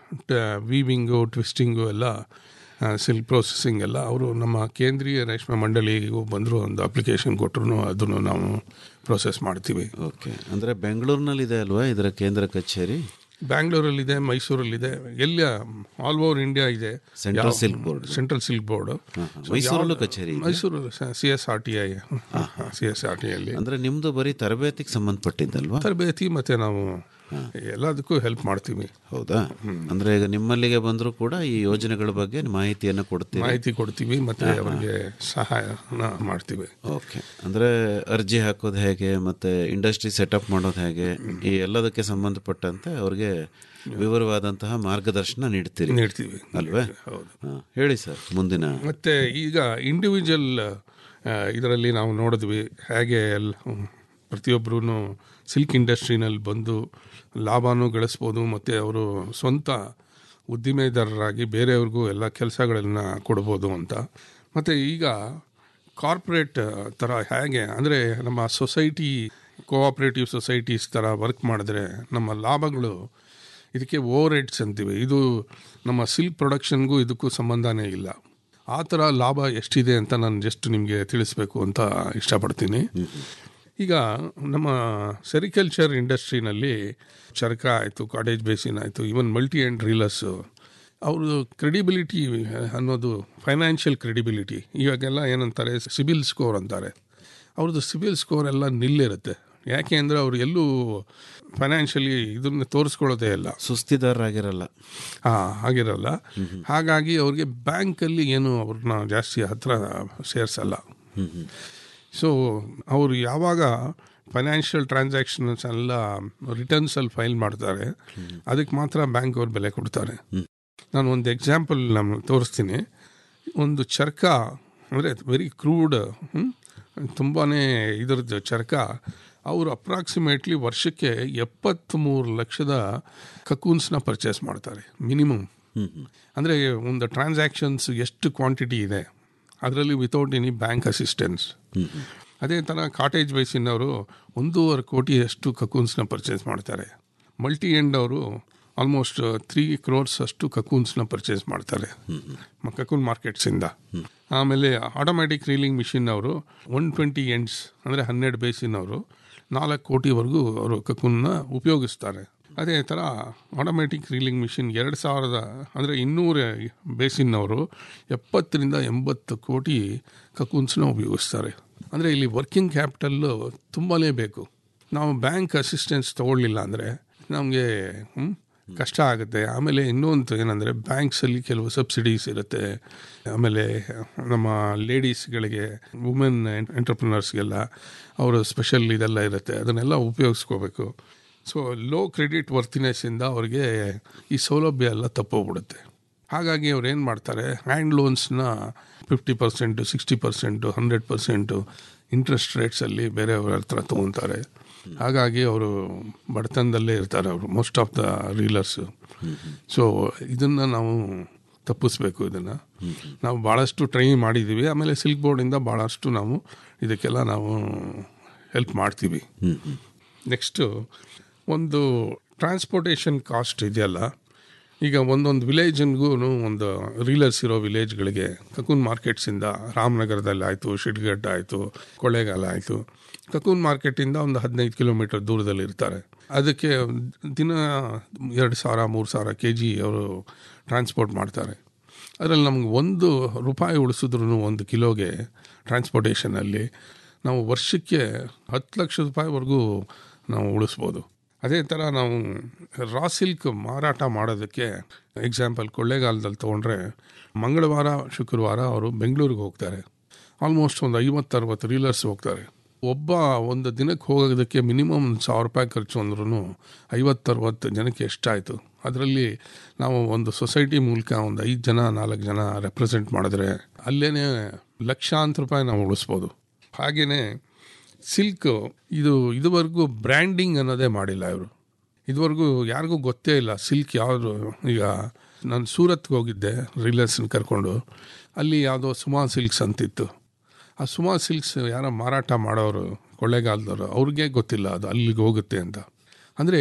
ವೀವಿಂಗು ಟ್ವಿಸ್ಟಿಂಗು ಎಲ್ಲ ಸಿಲ್ಕ್ ಪ್ರೊಸೆಸಿಂಗ್ ಎಲ್ಲ ಅವರು ನಮ್ಮ ಕೇಂದ್ರೀಯ ರೇಷ್ಮೆ ಮಂಡಳಿಗೂ ಬಂದರೂ ಒಂದು ಅಪ್ಲಿಕೇಶನ್ ಕೊಟ್ಟರು ಅದನ್ನು ನಾವು ಪ್ರೊಸೆಸ್ ಮಾಡ್ತೀವಿ ಓಕೆ ಅಂದರೆ ಬೆಂಗಳೂರಿನಲ್ಲಿದೆ ಅಲ್ವಾ ಇದರ ಕೇಂದ್ರ ಕಚೇರಿ ಬ್ಯಾಂಗ್ಳೂರಲ್ಲಿದೆ ಮೈಸೂರಲ್ಲಿದೆ ಎಲ್ಲ ಆಲ್ ಓವರ್ ಇಂಡಿಯಾ ಇದೆ Central ಯಾವ- Silk Board. Central Silk Board ಮೈಸೂರಲ್ಲೂ ಕಚೇರಿ ಇದೆ? Mysuru C S R T I C S R T ಐಲಿ ಅಂದರೆ ನಿಮ್ಮದು ಬರೀ ತರಬೇತಿಗೆ ಸಂಬಂಧಪಟ್ಟಿದ್ದಲ್ವಾ ತರಬೇತಿ ಮತ್ತೆ ನಾವು ಎಲ್ಲದಕ್ಕೂ ಹೆಲ್ಪ್ ಮಾಡ್ತೀವಿ ಹೌದಾ ಅಂದರೆ ಈಗ ನಿಮ್ಮಲ್ಲಿಗೆ ಬಂದರೂ ಕೂಡ ಈ ಯೋಜನೆಗಳ ಬಗ್ಗೆ ಮಾಹಿತಿಯನ್ನು ಕೊಡ್ತೀವಿ ಮಾಹಿತಿ ಕೊಡ್ತೀವಿ ಮತ್ತೆ ಅವರಿಗೆ ಸಹಾಯನ ಮಾಡ್ತೀವಿ ಓಕೆ ಅಂದರೆ ಅರ್ಜಿ ಹಾಕೋದು ಹೇಗೆ ಮತ್ತು ಇಂಡಸ್ಟ್ರಿ ಸೆಟಪ್ ಮಾಡೋದು ಹೇಗೆ ಈ ಎಲ್ಲದಕ್ಕೆ ಸಂಬಂಧಪಟ್ಟಂತೆ ಅವ್ರಿಗೆ ವಿವರವಾದಂತಹ ಮಾರ್ಗದರ್ಶನ ನೀಡ್ತೀರಿ ನೀಡ್ತೀವಿ ಅಲ್ವೇ ಹೌದು ಹಾಂ ಹೇಳಿ ಸರ್ ಮುಂದಿನ ಮತ್ತೆ ಈಗ ಇಂಡಿವಿಜುವಲ್ ಇದರಲ್ಲಿ ನಾವು ನೋಡಿದ್ವಿ ಹೇಗೆ ಎಲ್ಲ ಪ್ರತಿಯೊಬ್ಬರೂ ಸಿಲ್ಕ್ ಇಂಡಸ್ಟ್ರಿನಲ್ಲಿ ಬಂದು ಲಾಭನೂ ಗಳಿಸ್ಬೋದು ಮತ್ತು ಅವರು ಸ್ವಂತ ಉದ್ದಿಮೆದಾರರಾಗಿ ಬೇರೆಯವ್ರಿಗೂ ಎಲ್ಲ ಕೆಲಸಗಳನ್ನ ಕೊಡ್ಬೋದು ಅಂತ ಮತ್ತು ಈಗ ಕಾರ್ಪೊರೇಟ್ ಥರ ಹೇಗೆ ಅಂದರೆ ನಮ್ಮ ಸೊಸೈಟಿ ಕೋಆಪ್ರೇಟಿವ್ ಸೊಸೈಟೀಸ್ ಥರ ವರ್ಕ್ ಮಾಡಿದ್ರೆ ನಮ್ಮ ಲಾಭಗಳು ಇದಕ್ಕೆ ಓವರ್ ಹೆಡ್ಸ್ ಅಂತೀವಿ ಇದು ನಮ್ಮ ಸಿಲ್ಕ್ ಪ್ರೊಡಕ್ಷನ್ಗೂ ಇದಕ್ಕೂ ಸಂಬಂಧನೇ ಇಲ್ಲ ಆ ಥರ ಲಾಭ ಎಷ್ಟಿದೆ ಅಂತ ನಾನು ಜಸ್ಟ್ ನಿಮಗೆ ತಿಳಿಸ್ಬೇಕು ಅಂತ ಇಷ್ಟಪಡ್ತೀನಿ ಈಗ ನಮ್ಮ ಸೆರಿಕಲ್ಚರ್ ಇಂಡಸ್ಟ್ರಿನಲ್ಲಿ ಚರಕ ಆಯಿತು ಕಾಟೇಜ್ ಬೇಸಿನ್ ಆಯಿತು ಈವನ್ ಮಲ್ಟಿ ಆ್ಯಂಡ್ ರೀಲರ್ಸು ಅವ್ರದ್ದು ಕ್ರೆಡಿಬಿಲಿಟಿ ಅನ್ನೋದು ಫೈನಾನ್ಷಿಯಲ್ ಕ್ರೆಡಿಬಿಲಿಟಿ ಇವಾಗೆಲ್ಲ ಏನಂತಾರೆ ಸಿಬಿಲ್ ಸ್ಕೋರ್ ಅಂತಾರೆ ಅವ್ರದ್ದು ಸಿಬಿಲ್ ಸ್ಕೋರ್ ಎಲ್ಲ ನಿಲ್ಲಿರುತ್ತೆ ಯಾಕೆ ಅಂದರೆ ಅವ್ರು ಎಲ್ಲೂ ಫೈನಾನ್ಷಿಯಲಿ ಇದನ್ನ ತೋರಿಸ್ಕೊಳ್ಳೋದೇ ಇಲ್ಲ ಸುಸ್ತಿದಾರರಾಗಿರಲ್ಲ ಹಾಂ ಆಗಿರಲ್ಲ ಹಾಗಾಗಿ ಅವ್ರಿಗೆ ಬ್ಯಾಂಕಲ್ಲಿ ಏನು ಅವ್ರನ್ನ ಜಾಸ್ತಿ ಹತ್ರ ಸೇರಿಸಲ್ಲ ಸೊ ಅವರು ಯಾವಾಗ ಫೈನಾನ್ಷಿಯಲ್ ಟ್ರಾನ್ಸಾಕ್ಷನ್ಸ್ ಎಲ್ಲ ರಿಟರ್ನ್ಸಲ್ಲಿ ಫೈಲ್ ಮಾಡ್ತಾರೆ ಅದಕ್ಕೆ ಮಾತ್ರ ಬ್ಯಾಂಕ್ ಅವ್ರು ಬೆಲೆ ಕೊಡ್ತಾರೆ ನಾನು ಒಂದು ಎಕ್ಸಾಂಪಲ್ ನಾನು ತೋರಿಸ್ತೀನಿ ಒಂದು ಚರ್ಕ ಅಂದರೆ ವೆರಿ ಕ್ರೂಡ್ ತುಂಬಾ ಇದರದ್ದು ಚರ್ಕ ಅವರು ಅಪ್ರಾಕ್ಸಿಮೇಟ್ಲಿ ವರ್ಷಕ್ಕೆ ಎಪ್ಪತ್ತ್ಮೂರು ಲಕ್ಷದ ಕಕೂನ್ಸ್ನ ಪರ್ಚೇಸ್ ಮಾಡ್ತಾರೆ ಮಿನಿಮಮ್ ಅಂದರೆ ಒಂದು ಟ್ರಾನ್ಸಾಕ್ಷನ್ಸ್ ಎಷ್ಟು ಕ್ವಾಂಟಿಟಿ ಇದೆ ಅದರಲ್ಲಿ ವಿತೌಟ್ ಎನಿ ಬ್ಯಾಂಕ್ ಅಸಿಸ್ಟೆನ್ಸ್ ಅದೇ ಥರ ಕಾಟೇಜ್ ಬೇಸಿನವರು ಒಂದೂವರೆ ಕೋಟಿಯಷ್ಟು ಕಕೂನ್ಸ್ನ ಪರ್ಚೇಸ್ ಮಾಡ್ತಾರೆ ಮಲ್ಟಿ ಎಂಡ್ ಅವರು ಆಲ್ಮೋಸ್ಟ್ ತ್ರೀ ಕ್ರೋರ್ಸ್ ಅಷ್ಟು ಕಕೂನ್ಸ್ನ ಪರ್ಚೇಸ್ ಮಾಡ್ತಾರೆ ಮ- ಕಕೂನ್ ಮಾರ್ಕೆಟ್ಸಿಂದ ಆಮೇಲೆ ಆಟೋಮ್ಯಾಟಿಕ್ ರೀಲಿಂಗ್ ಮಿಷಿನ್ ಅವರು ಒನ್ ಟ್ವೆಂಟಿ ಎಂಡ್ಸ್ ಅಂದರೆ ಹನ್ನೆರಡು ಬೇಸಿನವರು ನಾಲ್ಕು ಕೋಟಿವರೆಗೂ ಅವರು ಕಕೂನ್ನ ಉಪಯೋಗಿಸ್ತಾರೆ ಅದೇ ಥರ ಆಟೋಮ್ಯಾಟಿಕ್ ರೀಲಿಂಗ್ ಮಿಷಿನ್ ಎರಡು ಸಾವಿರದ ಅಂದರೆ ಇನ್ನೂರ ಬೇಸಿನವರು ಎಪ್ಪತ್ತರಿಂದ ಎಂಬತ್ತು ಕೋಟಿ ಕಕೂನ್ಸ್ನ ಉಪಯೋಗಿಸ್ತಾರೆ ಅಂದರೆ ಇಲ್ಲಿ ವರ್ಕಿಂಗ್ ಕ್ಯಾಪಿಟಲ್ಲು ತುಂಬಾ ಬೇಕು ನಾವು ಬ್ಯಾಂಕ್ ಅಸಿಸ್ಟೆನ್ಸ್ ತೊಗೊಳ್ಳಿಲ್ಲ ಅಂದರೆ ನಮಗೆ ಕಷ್ಟ ಆಗುತ್ತೆ ಆಮೇಲೆ ಇನ್ನೊಂದು ಏನಂದರೆ ಬ್ಯಾಂಕ್ಸಲ್ಲಿ ಕೆಲವು ಸಬ್ಸಿಡೀಸ್ ಇರುತ್ತೆ ಆಮೇಲೆ ನಮ್ಮ ಲೇಡೀಸ್ಗಳಿಗೆ ವುಮೆನ್ ಎಂಟರ್ಪ್ರಿನರ್ಸ್ಗೆಲ್ಲ ಅವರು ಸ್ಪೆಷಲ್ ಇದೆಲ್ಲ ಇರುತ್ತೆ ಅದನ್ನೆಲ್ಲ ಉಪಯೋಗಿಸ್ಕೋಬೇಕು ಸೊ ಲೋ ಕ್ರೆಡಿಟ್ ವರ್ತಿನೆಸ್ಸಿಂದ ಅವ್ರಿಗೆ ಈ ಸೌಲಭ್ಯ ಎಲ್ಲ ತಪ್ಪೋಗ್ಬಿಡುತ್ತೆ ಹಾಗಾಗಿ ಅವ್ರು ಏನು ಮಾಡ್ತಾರೆ ಹ್ಯಾಂಡ್ ಲೋನ್ಸ್ನ fifty percent sixty percent hundred percent interest ರೇಟ್ಸಲ್ಲಿ ಬೇರೆಯವ್ರ ಹತ್ರ ತೊಗೊತಾರೆ ಹಾಗಾಗಿ ಅವರು ಬಡತನದಲ್ಲೇ ಇರ್ತಾರೆ ಅವರು most of the reelers so ಇದನ್ನು ನಾವು ತಪ್ಪಿಸ್ಬೇಕು ಇದನ್ನು ನಾವು ಭಾಳಷ್ಟು ಟ್ರೈ ಮಾಡಿದ್ದೀವಿ ಆಮೇಲೆ ಸಿಲ್ಕ್ ಬೋರ್ಡಿಂದ ಭಾಳಷ್ಟು ನಾವು ಇದಕ್ಕೆಲ್ಲ ನಾವು ಹೆಲ್ಪ್ ಮಾಡ್ತೀವಿ ನೆಕ್ಸ್ಟು ಒಂದು ಟ್ರಾನ್ಸ್ಪೋರ್ಟೇಷನ್ ಕಾಸ್ಟ್ ಇದೆಯಲ್ಲ ಈಗ ಒಂದೊಂದು ವಿಲೇಜ್ಗೂ ಒಂದು ರೀಲರ್ಸ್ ಇರೋ ವಿಲೇಜ್ಗಳಿಗೆ ಕಕೂನ್ ಮಾರ್ಕೆಟ್ಸಿಂದ ರಾಮನಗರದಲ್ಲಿ ಆಯಿತು ಶಿಡ್ಗಡ್ಡ ಆಯಿತು ಕೊಳ್ಳೇಗಾಲ ಆಯಿತು ಕಕೂನ್ ಮಾರ್ಕೆಟಿಂದ ಒಂದು ಹದಿನೈದು ಕಿಲೋಮೀಟರ್ ದೂರದಲ್ಲಿ ಇರ್ತಾರೆ ಅದಕ್ಕೆ ದಿನ ಎರಡು ಸಾವಿರ ಮೂರು ಸಾವಿರ ಕೆ ಜಿ ಅವರು ಟ್ರಾನ್ಸ್ಪೋರ್ಟ್ ಮಾಡ್ತಾರೆ ಅದರಲ್ಲಿ ನಮ್ಗೆ ಒಂದು ರೂಪಾಯಿ ಉಳಿಸಿದ್ರು ಒಂದು ಕಿಲೋಗೆ ಟ್ರಾನ್ಸ್ಪೋರ್ಟೇಷನಲ್ಲಿ ನಾವು ವರ್ಷಕ್ಕೆ ಹತ್ತು ಲಕ್ಷ ರೂಪಾಯಿವರೆಗೂ ನಾವು ಉಳಿಸ್ಬೋದು ಅದೇ ಥರ ನಾವು ರಾ ಸಿಲ್ಕ್ ಮಾರಾಟ ಮಾಡೋದಕ್ಕೆ ಎಕ್ಸಾಂಪಲ್ ಕೊಳ್ಳೇಗಾಲದಲ್ಲಿ ತೊಗೊಂಡ್ರೆ ಮಂಗಳವಾರ ಶುಕ್ರವಾರ ಅವರು ಬೆಂಗಳೂರಿಗೆ ಹೋಗ್ತಾರೆ ಆಲ್ಮೋಸ್ಟ್ ಒಂದು ಐವತ್ತರವತ್ತು ರೀಲರ್ಸ್ ಹೋಗ್ತಾರೆ ಒಬ್ಬ ಒಂದು ದಿನಕ್ಕೆ ಹೋಗೋದಕ್ಕೆ ಮಿನಿಮಮ್ ಒಂದು ಸಾವಿರ ರೂಪಾಯಿ ಖರ್ಚು ಅಂದ್ರೂ ಐವತ್ತರವತ್ತು ಜನಕ್ಕೆ ಎಷ್ಟಾಯಿತು ಅದರಲ್ಲಿ ನಾವು ಒಂದು ಸೊಸೈಟಿ ಮೂಲಕ ಒಂದು ಐದು ಜನ ನಾಲ್ಕು ಜನ ರೆಪ್ರೆಸೆಂಟ್ ಮಾಡಿದ್ರೆ ಅಲ್ಲೇ ಲಕ್ಷಾಂತರ ರೂಪಾಯಿ ನಾವು ಉಳಿಸ್ಬೋದು ಹಾಗೆಯೇ ಸಿಲ್ಕ್ ಇದು ಇದುವರೆಗೂ ಬ್ರ್ಯಾಂಡಿಂಗ್ ಅನ್ನೋದೇ ಮಾಡಿಲ್ಲ ಇವರು ಇದುವರೆಗೂ ಯಾರಿಗೂ ಗೊತ್ತೇ ಇಲ್ಲ ಸಿಲ್ಕ್ ಯಾವುದು ಈಗ ನಾನು ಸೂರತ್ಗೆ ಹೋಗಿದ್ದೆ ರಿಲೇಷನ್ ಕರ್ಕೊಂಡು ಅಲ್ಲಿ ಯಾವುದೋ ಸುಮಾ ಸಿಲ್ಕ್ಸ್ ಅಂತಿತ್ತು ಆ ಸುಮಾ ಸಿಲ್ಕ್ಸ್ ಯಾರೋ ಮಾರಾಟ ಮಾಡೋರು ಕೊಳ್ಳೇಗಾಲದವರು ಅವ್ರಿಗೆ ಗೊತ್ತಿಲ್ಲ ಅದು ಅಲ್ಲಿಗೆ ಹೋಗುತ್ತೆ ಅಂತ ಅಂದರೆ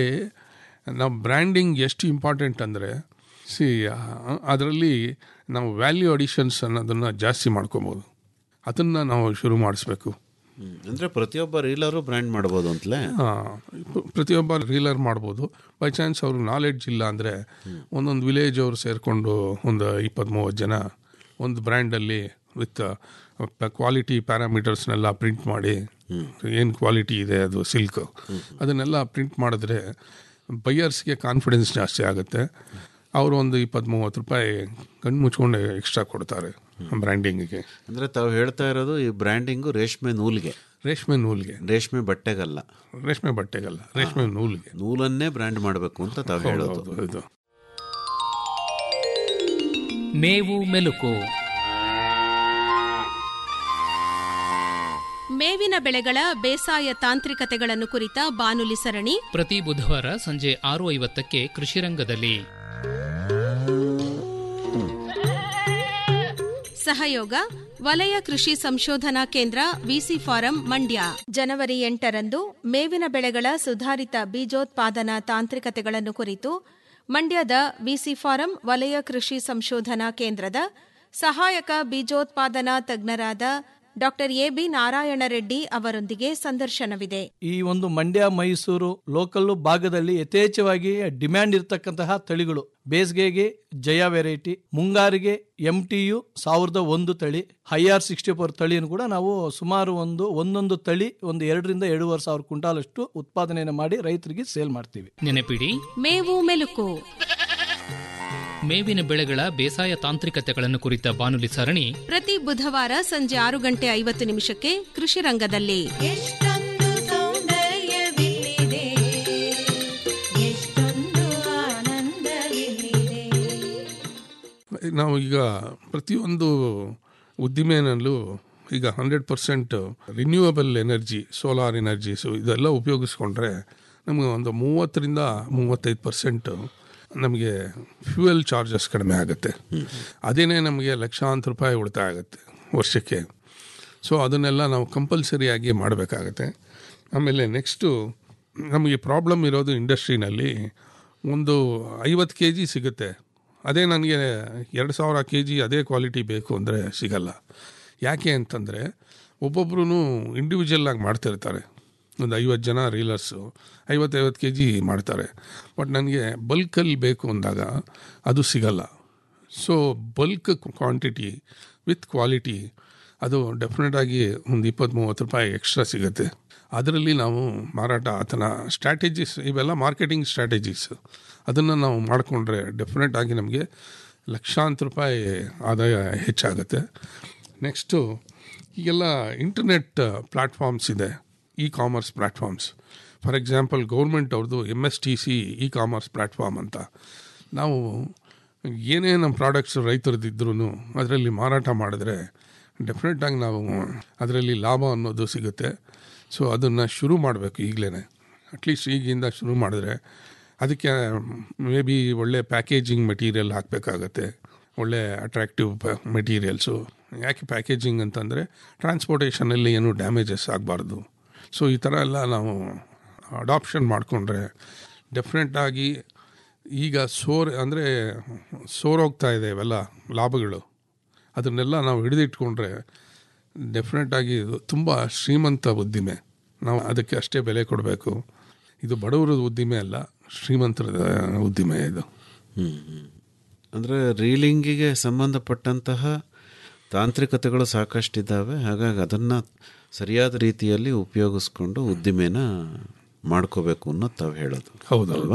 ನಾವು ಬ್ರ್ಯಾಂಡಿಂಗ್ ಎಷ್ಟು ಇಂಪಾರ್ಟೆಂಟ್ ಅಂದರೆ ಸಿ ಅದರಲ್ಲಿ ನಾವು ವ್ಯಾಲ್ಯೂ ಅಡಿಷನ್ಸ್ ಅನ್ನೋದನ್ನು ಜಾಸ್ತಿ ಮಾಡ್ಕೊಬೋದು ಅದನ್ನು ನಾವು ಶುರು ಮಾಡಿಸ್ಬೇಕು ಅಂದರೆ ಪ್ರತಿಯೊಬ್ಬ ರೀಲರು ಬ್ರ್ಯಾಂಡ್ ಮಾಡ್ಬೋದು ಅಂತಲೇ ಆ, ಪ್ರ- ಪ್ರತಿಯೊಬ್ಬ ರೀಲರ್ ಮಾಡ್ಬೋದು ಬೈ ಚಾನ್ಸ್ ಅವ್ರಿಗೆ ನಾಲೆಡ್ಜ್ ಇಲ್ಲ ಅಂದರೆ ಒಂದೊಂದು ವಿಲೇಜ್ ಅವರು ಸೇರಿಕೊಂಡು ಒಂದು ಇಪ್ಪತ್ತ್ ಮೂವತ್ತು ಜನ ಒಂದು ಬ್ರ್ಯಾಂಡಲ್ಲಿ ವಿತ್ ಕ್ವಾಲಿಟಿ ಪ್ಯಾರಾಮೀಟರ್ಸ್ನೆಲ್ಲ ಪ್ರಿಂಟ್ ಮಾಡಿ ಏನು ಕ್ವಾಲಿಟಿ ಇದೆ ಅದು ಸಿಲ್ಕ್ ಅದನ್ನೆಲ್ಲ ಪ್ರಿಂಟ್ ಮಾಡಿದ್ರೆ ಬೈಯರ್ಸ್ಗೆ ಕಾನ್ಫಿಡೆನ್ಸ್ ಜಾಸ್ತಿ ಆಗುತ್ತೆ ಅವರು ಒಂದು ಇಪ್ಪತ್ತ್ ಮೂವತ್ತು ರೂಪಾಯಿ ಕಣ್ಣು ಮುಚ್ಕೊಂಡು ಎಕ್ಸ್ಟ್ರಾ ಕೊಡ್ತಾರೆ ಬ್ರ್ಯಾಂಡಿಂಗಿಗೆ ಅಂದರೆ ತಾವು ಹೇಳ್ತಾ ಇರೋದು ಈ ಬ್ರ್ಯಾಂಡಿಂಗು ರೇಷ್ಮೆ ನೂಲ್ಗೆ ರೇಷ್ಮೆ ನೂಲ್ಗೆ ರೇಷ್ಮೆ ಬಟ್ಟೆಗಲ್ಲ ರೇಷ್ಮೆ ಬಟ್ಟೆಗಲ್ಲ ರೇಷ್ಮೆ ನೂಲ್ಗೆ ನೂಲನ್ನೇ ಬ್ರ್ಯಾಂಡ್ ಮಾಡಬೇಕು ಅಂತ ತಾವು ಹೇಳೋದು ಹೌದು, ಹೌದು ಮೇವು ಮೆಲುಕು ಮೇವಿನ ಬೆಳೆಗಳ ಬೇಸಾಯ ತಾಂತ್ರಿಕತೆಗಳನ್ನು ಕುರಿತ ಬಾನುಲಿ ಸರಣಿ ಪ್ರತಿ ಬುಧವಾರ ಸಂಜೆ ಆರು ಐವತ್ತಕ್ಕೆ ಕೃಷಿರಂಗದಲ್ಲಿ ಸಹಯೋಗ ವಲಯ ಕೃಷಿ ಸಂಶೋಧನಾ ಕೇಂದ್ರ ವಿಸಿ ಫಾರಂ ಮಂಡ್ಯ ಜನವರಿ ಎಂಟರಂದು ಮೇವಿನ ಬೆಳೆಗಳ ಸುಧಾರಿತ ಬೀಜೋತ್ಪಾದನಾ ತಾಂತ್ರಿಕತೆಗಳನ್ನು ಕುರಿತು ಮಂಡ್ಯದ ವಿಸಿ ಫಾರಂ ವಲಯ ಕೃಷಿ ಸಂಶೋಧನಾ ಕೇಂದ್ರದ ಸಹಾಯಕ ಬೀಜೋತ್ಪಾದನಾ ತಜ್ಞರಾದ ಡಾಕ್ಟರ್ ಎಬಿ ನಾರಾಯಣ ರೆಡ್ಡಿ ಅವರೊಂದಿಗೆ ಸಂದರ್ಶನವಿದೆ ಈ ಒಂದು ಮಂಡ್ಯ ಮೈಸೂರು ಲೋಕಲ್ಲು ಭಾಗದಲ್ಲಿ ಯಥೇಚ್ಛವಾಗಿ ಡಿಮ್ಯಾಂಡ್ ಇರತಕ್ಕಂತಹ ತಳಿಗಳು ಬೇಸಿಗೆಗೆ ಜಯ ವೆರೈಟಿ ಮುಂಗಾರಿಗೆ ಎಂ ಟಿ ಯು ಸಾವಿರದ ಒಂದು ತಳಿ ಹೈ ಆರ್ ಸಿಕ್ಸ್ಟಿ ಫೋರ್ ತಳಿಯನ್ನು ಕೂಡ ನಾವು ಸುಮಾರು ಒಂದು ಒಂದೊಂದು ತಳಿ ಒಂದು ಎರಡರಿಂದ ಎರಡೂವರೆ ಸಾವಿರ ಕ್ವಿಂಟಾಲಷ್ಟು ಉತ್ಪಾದನೆಯನ್ನು ಮಾಡಿ ರೈತರಿಗೆ ಸೇಲ್ ಮಾಡ್ತೀವಿ ನೆನಪಿಡಿ ಮೇವು ಮೆಲುಕು ಮೇವಿನ ಬೆಳೆಗಳ ಬೇಸಾಯ ತಾಂತ್ರಿಕತೆಗಳನ್ನು ಕುರಿತ ಬಾನುಲಿ ಸರಣಿ ಪ್ರತಿ ಬುಧವಾರ ಸಂಜೆ ಆರು ಗಂಟೆ ಐವತ್ತು ನಿಮಿಷಕ್ಕೆ ಕೃಷಿ ರಂಗದಲ್ಲಿ ಎಷ್ಟೊಂದು ಸೌಂದರ್ಯವಿಲ್ಲಿದೆ ಎಷ್ಟೊಂದು ಆನಂದವಿಲ್ಲಿದೆ ನಾವು ಈಗ ಪ್ರತಿಯೊಂದು ಉದ್ದಿಮೆನಲ್ಲೂ ಈಗ hundred percent renewable energy solar energies ಇದೆಲ್ಲ ಉಪಯೋಗಿಸ್ಕೊಂಡ್ರೆ ನಮಗೆ ಒಂದು ಮೂವತ್ತರಿಂದ ಮೂವತ್ತೈದು ಪರ್ಸೆಂಟ್ ನಮಗೆ ಫ್ಯೂಯಲ್ ಚಾರ್ಜಸ್ ಕಡಿಮೆ ಆಗುತ್ತೆ ಅದೇನೇ ನಮಗೆ ಲಕ್ಷಾಂತರ ರೂಪಾಯಿ ಉಳಿತಾಯ ಆಗುತ್ತೆ ವರ್ಷಕ್ಕೆ ಸೊ ಅದನ್ನೆಲ್ಲ ನಾವು ಕಂಪಲ್ಸರಿಯಾಗಿ ಮಾಡಬೇಕಾಗತ್ತೆ ಆಮೇಲೆ ನೆಕ್ಸ್ಟು ನಮಗೆ ಪ್ರಾಬ್ಲಮ್ ಇರೋದು ಇಂಡಸ್ಟ್ರಿನಲ್ಲಿ ಒಂದು ಐವತ್ತು ಕೆ ಜಿ ಸಿಗುತ್ತೆ ಅದೇ ನನಗೆ ಎರಡು ಸಾವಿರ ಕೆ ಜಿ ಅದೇ ಕ್ವಾಲಿಟಿ ಬೇಕು ಅಂದರೆ ಸಿಗಲ್ಲ ಯಾಕೆ ಅಂತಂದರೆ ಒಬ್ಬೊಬ್ರು ಇಂಡಿವಿಜುವಲ್ ಆಗಿ ಮಾಡ್ತಿರ್ತಾರೆ ಒಂದು ಐವತ್ತು ಜನ ರೀಲರ್ಸು ಐವತ್ತೈವತ್ತು ಕೆ ಜಿ ಮಾಡ್ತಾರೆ ಬಟ್ ನನಗೆ ಬಲ್ಕಲ್ಲಿ ಬೇಕು ಅಂದಾಗ ಅದು ಸಿಗಲ್ಲ so bulk quantity with quality ಅದು ಡೆಫಿನೆಟ್ ಆಗಿ ಒಂದು ಇಪ್ಪತ್ತು ಮೂವತ್ತು ರೂಪಾಯಿ ಎಕ್ಸ್ಟ್ರಾ ಸಿಗುತ್ತೆ ಅದರಲ್ಲಿ ನಾವು ಮಾರಾಟ ಆತನ ಸ್ಟ್ರಾಟಜೀಸ್ ಇವೆಲ್ಲ ಮಾರ್ಕೆಟಿಂಗ್ ಸ್ಟ್ರಾಟಜೀಸ್ ಅದನ್ನು ನಾವು ಮಾಡಿಕೊಂಡ್ರೆ ಡೆಫಿನೆಟ್ ಆಗಿ ನಮಗೆ ಲಕ್ಷಾಂತರ ರೂಪಾಯಿ ಆದಾಯ ಹೆಚ್ಚಾಗುತ್ತೆ ನೆಕ್ಸ್ಟು ಈಗೆಲ್ಲ ಇಂಟರ್ನೆಟ್ ಪ್ಲ್ಯಾಟ್ಫಾರ್ಮ್ಸ್ ಇದೆ e commerce platforms for example government ಅವ್ರದ್ದು M S T C e commerce platform ಅಂತ ನಾವು ಏನೇ ನಮ್ಮ ಪ್ರಾಡಕ್ಟ್ಸ್ ರೈತರದಿದ್ರೂ ಅದರಲ್ಲಿ ಮಾರಾಟ ಮಾಡಿದ್ರೆ ಡೆಫಿನೆಟಾಗಿ ನಾವು ಅದರಲ್ಲಿ ಲಾಭ ಅನ್ನೋದು ಸಿಗುತ್ತೆ ಸೊ ಅದನ್ನು ಶುರು ಮಾಡಬೇಕು ಈಗಲೇ ಅಟ್ಲೀಸ್ಟ್ ಈಗಿಂದ ಶುರು ಮಾಡಿದ್ರೆ ಅದಕ್ಕೆ ಮೇ ಬಿ ಒಳ್ಳೆ ಪ್ಯಾಕೇಜಿಂಗ್ ಮೆಟೀರಿಯಲ್ ಹಾಕಬೇಕಾಗತ್ತೆ ಒಳ್ಳೆ ಅಟ್ರಾಕ್ಟಿವ್ ಮೆಟೀರಿಯಲ್ಸು ಯಾಕೆ ಪ್ಯಾಕೇಜಿಂಗ್ ಅಂತಂದರೆ ಟ್ರಾನ್ಸ್ಪೋರ್ಟೇಷನಲ್ಲಿ ಏನು ಡ್ಯಾಮೇಜಸ್ ಆಗಬಾರ್ದು ಸೊ ಈ ಥರ ಎಲ್ಲ ನಾವು ಅಡಾಪ್ಷನ್ ಮಾಡಿಕೊಂಡ್ರೆ ಡೆಫಿನೆಟ್ಟಾಗಿ ಈಗ ಸೋರ್ ಅಂದರೆ ಸೋರೋಗ್ತಾ ಇದೆ ಇವೆಲ್ಲ ಲಾಭಗಳು ಅದನ್ನೆಲ್ಲ ನಾವು ಹಿಡಿದಿಟ್ಕೊಂಡ್ರೆ ಡೆಫಿನೆಟಾಗಿ ಇದು ತುಂಬ ಶ್ರೀಮಂತ ಉದ್ದಿಮೆ ನಾವು ಅದಕ್ಕೆ ಅಷ್ಟೇ ಬೆಲೆ ಕೊಡಬೇಕು ಇದು ಬಡವರ ಉದ್ದಿಮೆ ಅಲ್ಲ ಶ್ರೀಮಂತರ ಉದ್ದಿಮೆ ಇದು ಅಂದರೆ ರೀಲಿಂಗಿಗೆ ಸಂಬಂಧಪಟ್ಟಂತಹ ತಾಂತ್ರಿಕತೆಗಳು ಸಾಕಷ್ಟಿದ್ದಾವೆ ಹಾಗಾಗಿ ಅದನ್ನು ಸರಿಯಾದ ರೀತಿಯಲ್ಲಿ ಉಪಯೋಗಿಸ್ಕೊಂಡು ಉದ್ದಿಮೆನ ಮಾಡ್ಕೋಬೇಕು ಅನ್ನೋದು ತಾವು ಹೇಳೋದು ಹೌದಲ್ವಾ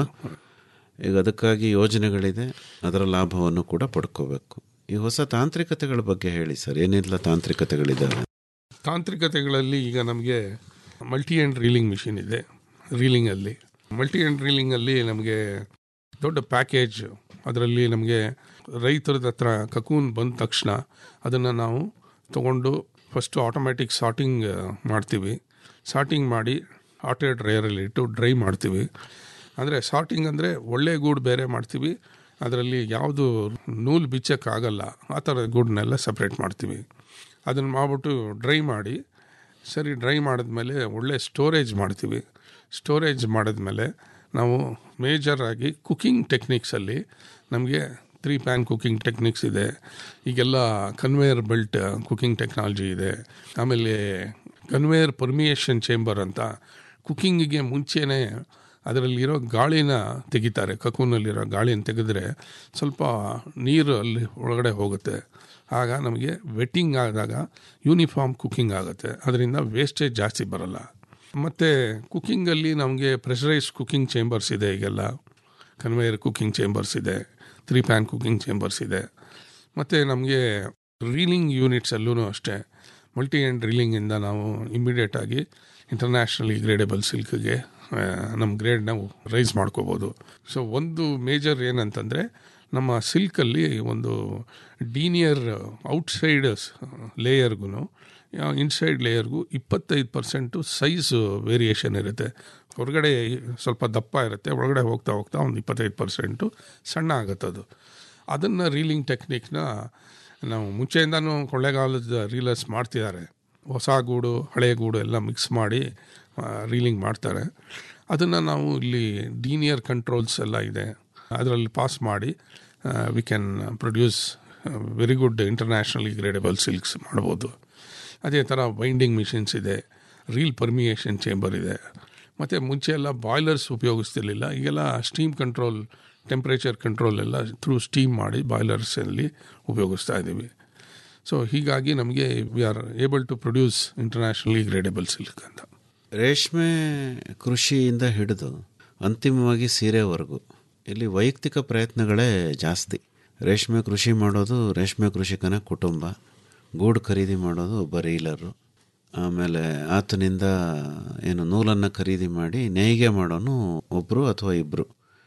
ಈಗ ಅದಕ್ಕಾಗಿ ಯೋಜನೆಗಳಿದೆ ಅದರ ಲಾಭವನ್ನು ಕೂಡ ಪಡ್ಕೋಬೇಕು ಈ ಹೊಸ ತಾಂತ್ರಿಕತೆಗಳ ಬಗ್ಗೆ ಹೇಳಿ ಸರ್ ಏನೆಲ್ಲ ತಾಂತ್ರಿಕತೆಗಳಿದ್ದಾವೆ ತಾಂತ್ರಿಕತೆಗಳಲ್ಲಿ ಈಗ ನಮಗೆ ಮಲ್ಟಿ ಆ್ಯಂಡ್ ರೀಲಿಂಗ್ ಮಿಷಿನ್ ಇದೆ ರೀಲಿಂಗಲ್ಲಿ ಮಲ್ಟಿ ಆ್ಯಂಡ್ ರೀಲಿಂಗಲ್ಲಿ ನಮಗೆ ದೊಡ್ಡ ಪ್ಯಾಕೇಜ್ ಅದರಲ್ಲಿ ನಮಗೆ ರೈತರದ ಹತ್ರ ಕಕೂನ್ ಬಂದ ತಕ್ಷಣ ಅದನ್ನು ನಾವು ತಗೊಂಡು ಫಸ್ಟು ಆಟೋಮ್ಯಾಟಿಕ್ ಸಾರ್ಟಿಂಗ್ ಮಾಡ್ತೀವಿ ಸಾರ್ಟಿಂಗ್ ಮಾಡಿ ಆಟೋ ಡ್ರೈಯರಲ್ಲಿ ಇಟ್ಟು ಡ್ರೈ ಮಾಡ್ತೀವಿ ಅಂದರೆ ಸಾರ್ಟಿಂಗ್ ಅಂದರೆ ಒಳ್ಳೆ ಗೂಡು ಬೇರೆ ಮಾಡ್ತೀವಿ ಅದರಲ್ಲಿ ಯಾವುದು ನೂಲು ಬಿಚ್ಚೋಕ್ಕಾಗಲ್ಲ ಆ ಥರ ಗೂಡನ್ನೆಲ್ಲ ಸಪ್ರೇಟ್ ಮಾಡ್ತೀವಿ ಅದನ್ನು ಮಾಡಿಬಿಟ್ಟು ಡ್ರೈ ಮಾಡಿ ಸರಿ ಡ್ರೈ ಮಾಡಿದ್ಮೇಲೆ ಒಳ್ಳೆ ಸ್ಟೋರೇಜ್ ಮಾಡ್ತೀವಿ ಸ್ಟೋರೇಜ್ ಮಾಡಿದ್ಮೇಲೆ ನಾವು ಮೇಜರಾಗಿ ಕುಕ್ಕಿಂಗ್ ಟೆಕ್ನಿಕ್ಸಲ್ಲಿ ನಮಗೆ ತ್ರೀ ಪ್ಯಾನ್ ಕುಕ್ಕಿಂಗ್ ಟೆಕ್ನಿಕ್ಸ್ ಇದೆ ಈಗೆಲ್ಲ ಕನ್ವೇಯರ್ ಬೆಲ್ಟ್ ಕುಕ್ಕಿಂಗ್ ಟೆಕ್ನಾಲಜಿ ಇದೆ ಆಮೇಲೆ ಕನ್ವೇಯರ್ ಪರ್ಮಿಯೇಷನ್ ಚೇಂಬರ್ ಅಂತ ಕುಕ್ಕಿಂಗಿಗೆ ಮುಂಚೆನೇ ಅದರಲ್ಲಿರೋ ಗಾಳಿನ ತೆಗಿತಾರೆ ಕಕೂನಲ್ಲಿರೋ ಗಾಳಿನ ತೆಗೆದ್ರೆ ಸ್ವಲ್ಪ ನೀರು ಅಲ್ಲಿ ಒಳಗಡೆ ಹೋಗುತ್ತೆ ಆಗ ನಮಗೆ ವೆಟ್ಟಿಂಗ್ ಆದಾಗ ಯೂನಿಫಾರ್ಮ್ ಕುಕ್ಕಿಂಗ್ ಆಗುತ್ತೆ ಅದರಿಂದ ವೇಸ್ಟೇಜ್ ಜಾಸ್ತಿ ಬರಲ್ಲ ಮತ್ತು ಕುಕ್ಕಿಂಗಲ್ಲಿ ನಮಗೆ ಪ್ರೆಷರೈಸ್ ಕುಕ್ಕಿಂಗ್ ಚೇಂಬರ್ಸ್ ಇದೆ ಈಗೆಲ್ಲ ಕನ್ವೇಯರ್ ಕುಕ್ಕಿಂಗ್ ಚೇಂಬರ್ಸ್ ಇದೆ ತ್ರೀ ಪ್ಯಾನ್ ಕುಕ್ಕಿಂಗ್ ಚೇಂಬರ್ಸ್ ಇದೆ ಮತ್ತು ನಮಗೆ ರೀಲಿಂಗ್ ಯೂನಿಟ್ಸಲ್ಲೂ ಅಷ್ಟೇ ಮಲ್ಟಿ ಆ್ಯಂಡ್ ರೀಲಿಂಗಿಂದ ನಾವು ಇಮಿಡಿಯೇಟಾಗಿ ಇಂಟರ್ನ್ಯಾಷನಲಿ ಗ್ರೇಡೇಬಲ್ ಸಿಲ್ಕ್ಗೆ ನಮ್ಮ ಗ್ರೇಡ್ ನಾವು ರೈಸ್ ಮಾಡ್ಕೋಬೋದು ಸೊ ಒಂದು ಮೇಜರ್ ಏನಂತಂದರೆ ನಮ್ಮ ಸಿಲ್ಕಲ್ಲಿ ಒಂದು ಡೀನಿಯರ್ ಔಟ್ಸೈಡ್ ಲೇಯರ್ಗೂ ಇನ್ಸೈಡ್ ಲೇಯರ್ಗೂ ಇಪ್ಪತ್ತೈದು ಪರ್ಸೆಂಟು ಸೈಜ್ ವೇರಿಯೇಷನ್ ಇರುತ್ತೆ ಹೊರಗಡೆ ಸ್ವಲ್ಪ ದಪ್ಪ ಇರುತ್ತೆ ಒಳಗಡೆ ಹೋಗ್ತಾ ಹೋಗ್ತಾ ಒಂದು ಇಪ್ಪತ್ತೈದು ಪರ್ಸೆಂಟು ಸಣ್ಣ ಆಗುತ್ತೆ ಅದು ಅದನ್ನು ರೀಲಿಂಗ್ ಟೆಕ್ನಿಕ್ನ ನಾವು ಮುಂಚೆಯಿಂದನೂ ಕೊಳ್ಳೆಗಾಲದ ರೀಲರ್ಸ್ ಮಾಡ್ತಿದ್ದಾರೆ ಹೊಸ ಗೂಡು ಹಳೆಯ ಗೂಡು ಎಲ್ಲ ಮಿಕ್ಸ್ ಮಾಡಿ ರೀಲಿಂಗ್ ಮಾಡ್ತಾರೆ ಅದನ್ನು ನಾವು ಇಲ್ಲಿ ಡೀನಿಯರ್ ಕಂಟ್ರೋಲ್ಸ್ ಎಲ್ಲ ಇದೆ ಅದರಲ್ಲಿ ಪಾಸ್ ಮಾಡಿ we can produce very good internationally gradeable silks ಮಾಡ್ಬೋದು ಅದೇ ಥರ ಬೈಂಡಿಂಗ್ ಮಿಷಿನ್ಸ್ ಇದೆ ರೀಲ್ ಪರ್ಮಿಯೇಷನ್ ಚೇಂಬರ್ ಇದೆ ಮತ್ತು ಮುಂಚೆ ಎಲ್ಲ ಬಾಯ್ಲರ್ಸ್ ಉಪಯೋಗಿಸ್ತಿರ್ಲಿಲ್ಲ ಈಗೆಲ್ಲ ಸ್ಟೀಮ್ ಕಂಟ್ರೋಲ್ ಟೆಂಪ್ರೇಚರ್ ಕಂಟ್ರೋಲ್ ಎಲ್ಲ ಥ್ರೂ ಸ್ಟೀಮ್ ಮಾಡಿ ಬಾಯ್ಲರ್ಸಲ್ಲಿ ಉಪಯೋಗಿಸ್ತಾ ಇದ್ದೀವಿ ಸೊ ಹೀಗಾಗಿ ನಮಗೆ we are able to produce internationally gradeable silk ಅಂತ ರೇಷ್ಮೆ ಕೃಷಿಯಿಂದ ಹಿಡಿದು ಅಂತಿಮವಾಗಿ ಸೀರೆವರೆಗೂ ಇಲ್ಲಿ ವೈಯಕ್ತಿಕ ಪ್ರಯತ್ನಗಳೇ ಜಾಸ್ತಿ ರೇಷ್ಮೆ ಕೃಷಿ ಮಾಡೋದು ರೇಷ್ಮೆ ಕೃಷಿಕನ ಕುಟುಂಬ ಗೂಡು ಖರೀದಿ ಮಾಡೋದು ಒಬ್ಬ ರೀಲರು ಆಮೇಲೆ ಆತನಿಂದ ಏನು ನೂಲನ್ನು ಖರೀದಿ ಮಾಡಿ ನೇಯ್ಗೆ ಮಾಡೋನು ಒಬ್ಬರು ಅಥವಾ ಇಬ್ಬರು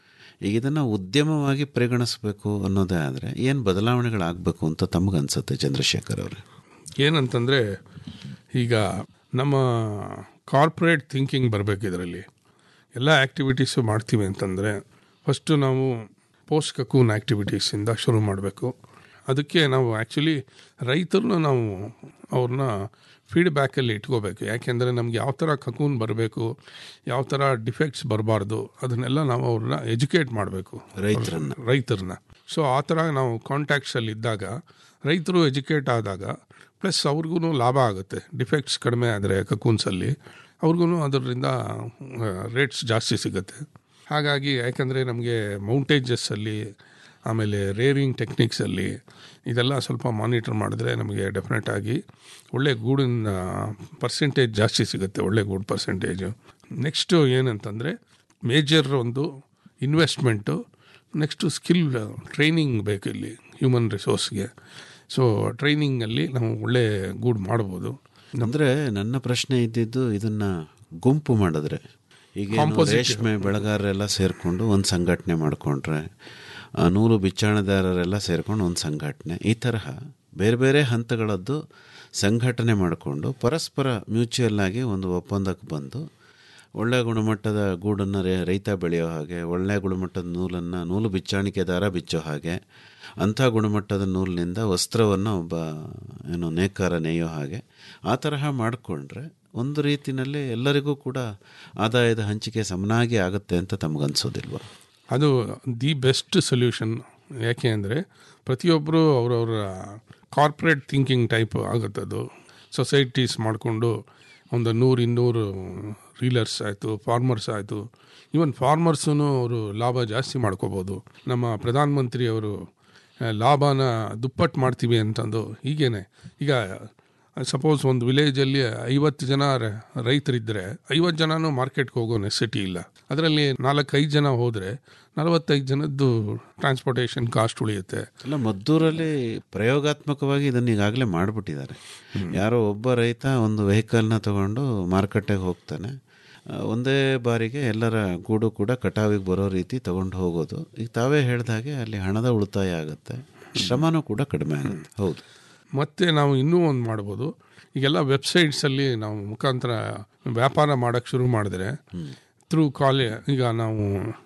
ಈಗ ಇದನ್ನು ಉದ್ಯಮವಾಗಿ ಪರಿಗಣಿಸಬೇಕು ಅನ್ನೋದೇ ಆದರೆ ಏನು ಬದಲಾವಣೆಗಳಾಗಬೇಕು ಅಂತ ತಮಗನ್ಸುತ್ತೆ ಚಂದ್ರಶೇಖರ್ ಅವರೇ ಏನಂತಂದರೆ ಈಗ ನಮ್ಮ ಕಾರ್ಪೊರೇಟ್ ಥಿಂಕಿಂಗ್ ಬರಬೇಕು ಇದರಲ್ಲಿ ಎಲ್ಲ ಆ್ಯಕ್ಟಿವಿಟೀಸು ಮಾಡ್ತೀವಿ ಅಂತಂದರೆ ಫಸ್ಟು ನಾವು ಪೋಸ್ಟ್ ಕಕೂನ್ ಆ್ಯಕ್ಟಿವಿಟೀಸಿಂದ ಶುರು ಮಾಡಬೇಕು ಅದಕ್ಕೆ ನಾವು ಆ್ಯಕ್ಚುಲಿ ರೈತರನ್ನ ನಾವು ಅವ್ರನ್ನ ಫೀಡ್ಬ್ಯಾಕಲ್ಲಿ ಇಟ್ಕೋಬೇಕು ಯಾಕೆಂದರೆ ನಮ್ಗೆ ಯಾವ ಥರ ಕಕೂನ್ ಬರಬೇಕು ಯಾವ ಥರ ಡಿಫೆಕ್ಟ್ಸ್ ಬರಬಾರ್ದು ಅದನ್ನೆಲ್ಲ ನಾವು ಅವ್ರನ್ನ ಎಜುಕೇಟ್ ಮಾಡಬೇಕು ರೈತರನ್ನ. ರೈತರನ್ನ ಸೊ ಆ ಥರ ನಾವು ಕಾಂಟ್ಯಾಕ್ಟ್ಸಲ್ಲಿ ಇದ್ದಾಗ ರೈತರು ಎಜುಕೇಟ್ ಆದಾಗ ಪ್ಲಸ್ ಅವ್ರಿಗೂ ಲಾಭ ಆಗುತ್ತೆ ಡಿಫೆಕ್ಟ್ಸ್ ಕಡಿಮೆ ಆದರೆ ಕಕೂನ್ಸಲ್ಲಿ ಅವ್ರಿಗೂ ಅದರಿಂದ ರೇಟ್ಸ್ ಜಾಸ್ತಿ ಸಿಗುತ್ತೆ ಹಾಗಾಗಿ ಯಾಕಂದರೆ ನಮಗೆ ಮೌಂಟೇಜಸ್ಸಲ್ಲಿ ಆಮೇಲೆ ರೇರಿಂಗ್ ಟೆಕ್ನಿಕ್ಸಲ್ಲಿ ಇದೆಲ್ಲ ಸ್ವಲ್ಪ ಮಾನಿಟರ್ ಮಾಡಿದ್ರೆ ನಮಗೆ ಡೆಫಿನೆಟ್ ಆಗಿ ಒಳ್ಳೆ ಗೂಡಿನ ಪರ್ಸೆಂಟೇಜ್ ಜಾಸ್ತಿ ಸಿಗುತ್ತೆ ಒಳ್ಳೆ ಗೂಡು ಪರ್ಸೆಂಟೇಜು ನೆಕ್ಸ್ಟು ಏನಂತಂದರೆ ಮೇಜರ್ ಒಂದು ಇನ್ವೆಸ್ಟ್ಮೆಂಟು ನೆಕ್ಸ್ಟು ಸ್ಕಿಲ್ ಟ್ರೈನಿಂಗ್ ಬೇಕು ಇಲ್ಲಿ ಹ್ಯೂಮನ್ ರಿಸೋರ್ಸ್ಗೆ ಸೊ ಟ್ರೈನಿಂಗಲ್ಲಿ ನಾವು ಒಳ್ಳೆ ಗೂಡ್ ಮಾಡ್ಬೋದು ಅಂದರೆ ನನ್ನ ಪ್ರಶ್ನೆ ಇದ್ದಿದ್ದು ಇದನ್ನ ಗುಂಪು ಮಾಡಿದ್ರೆ ಈಗ Composite. ರೇಷ್ಮೆ ಬೆಳೆಗಾರರೆಲ್ಲ ಸೇರಿಕೊಂಡು ಒಂದು ಸಂಘಟನೆ ಮಾಡಿಕೊಂಡ್ರೆ ನೂಲು ಬಿಚ್ಚಾಣದಾರರೆಲ್ಲ ಸೇರಿಕೊಂಡು ಒಂದು ಸಂಘಟನೆ ಈ ತರಹ ಬೇರೆ ಬೇರೆ ಹಂತಗಳದ್ದು ಸಂಘಟನೆ ಮಾಡಿಕೊಂಡು ಪರಸ್ಪರ ಮ್ಯೂಚುವಲ್ ಆಗಿ ಒಂದು ಒಪ್ಪಂದಕ್ಕೆ ಬಂದು ಒಳ್ಳೆ ಗುಣಮಟ್ಟದ ಗೂಡನ್ನು ರೇ- ರೈತ ಬೆಳೆಯೋ ಹಾಗೆ ಒಳ್ಳೆ ಗುಣಮಟ್ಟದ ನೂಲನ್ನು ನೂಲು ಬಿಚ್ಚಾಣಿಕೆದಾರ ಬಿಚ್ಚೋ ಹಾಗೆ ಅಂಥ ಗುಣಮಟ್ಟದ ನೂಲಿನಿಂದ ವಸ್ತ್ರವನ್ನು ಒಬ್ಬ ಏನು ನೇಕಾರ ನೇಯೋ ಹಾಗೆ ಆ ತರಹ ಮಾಡಿಕೊಂಡ್ರೆ ಒಂದು ರೀತಿಯಲ್ಲಿ ಎಲ್ಲರಿಗೂ ಕೂಡ ಆದಾಯದ ಹಂಚಿಕೆ ಸಮನಾಗಿ ಆಗುತ್ತೆ ಅಂತ ತಮಗನ್ಸೋದಿಲ್ವ ಅದು ದಿ ಬೆಸ್ಟ್ ಸೊಲ್ಯೂಷನ್ ಯಾಕೆ ಅಂದರೆ ಪ್ರತಿಯೊಬ್ಬರು ಅವರವರ ಕಾರ್ಪೊರೇಟ್ ಥಿಂಕಿಂಗ್ ಟೈಪ್ ಆಗುತ್ತೆ ಅದು ಸೊಸೈಟೀಸ್ ಮಾಡಿಕೊಂಡು ಒಂದು ನೂರು ಇನ್ನೂರು ರೀಲರ್ಸ್ ಆಯಿತು ಫಾರ್ಮರ್ಸ್ ಆಯಿತು ಈವನ್ ಫಾರ್ಮರ್ಸೂ ಅವರು ಲಾಭ ಜಾಸ್ತಿ ಮಾಡ್ಕೋಬೋದು ನಮ್ಮ ಪ್ರಧಾನಮಂತ್ರಿ ಅವರು ಆ, ಲಾಭನ ದುಪ್ಪಟ್ಟು ಮಾಡ್ತೀವಿ ಅಂತಂದು ಹೀಗೇನೆ ಈಗ ಸಪೋಸ್ ಒಂದು ವಿಲೇಜಲ್ಲಿ ಐವತ್ತು ಜನ ರ- ರೈತರಿದ್ದರೆ ಐವತ್ತು ಜನನೂ ಮಾರ್ಕೆಟ್ಗೆ ಹೋಗೋ ನೆಸಿಟಿ ಇಲ್ಲ ಅದರಲ್ಲಿ ನಾಲ್ಕೈದು ಜನ ಹೋದರೆ ನಲವತ್ತೈದು ಜನದ್ದು ಟ್ರಾನ್ಸ್ಪೋರ್ಟೇಷನ್ ಕಾಸ್ಟ್ ಉಳಿಯುತ್ತೆ ಅಲ್ಲ ಮದ್ದೂರಲ್ಲಿ ಪ್ರಯೋಗಾತ್ಮಕವಾಗಿ ಇದನ್ನು ಈಗಾಗಲೇ ಮಾಡಿಬಿಟ್ಟಿದ್ದಾರೆ ಯಾರೋ ಒಬ್ಬ ರೈತ ಒಂದು ವೆಹಿಕಲ್ನ ತಗೊಂಡು ಮಾರುಕಟ್ಟೆಗೆ ಹೋಗ್ತಾನೆ ಆ, ಒಂದೇ ಬಾರಿಗೆ ಎಲ್ಲರ ಗೂಡು ಕೂಡ ಕಟಾವಿಗೆ ಬರೋ ರೀತಿ ತಗೊಂಡು ಹೋಗೋದು ಈಗ ತಾವೇ ಹೇಳ್ದ ಹಾಗೆ ಅಲ್ಲಿ ಹಣದ ಉಳಿತಾಯ ಆಗುತ್ತೆ ಶ್ರಮನೂ ಕೂಡ ಕಡಿಮೆ ಆಗುತ್ತೆ ಹೌದು ಮತ್ತು ನಾವು ಇನ್ನೂ ಒಂದು ಮಾಡ್ಬೋದು ಈಗೆಲ್ಲ ವೆಬ್ಸೈಟ್ಸಲ್ಲಿ ನಾವು ಮುಖಾಂತರ ವ್ಯಾಪಾರ ಮಾಡೋಕ್ಕೆ ಶುರು ಮಾಡಿದ್ರೆ ಥ್ರೂ ಕಾಲೇ ಈಗ ನಾವು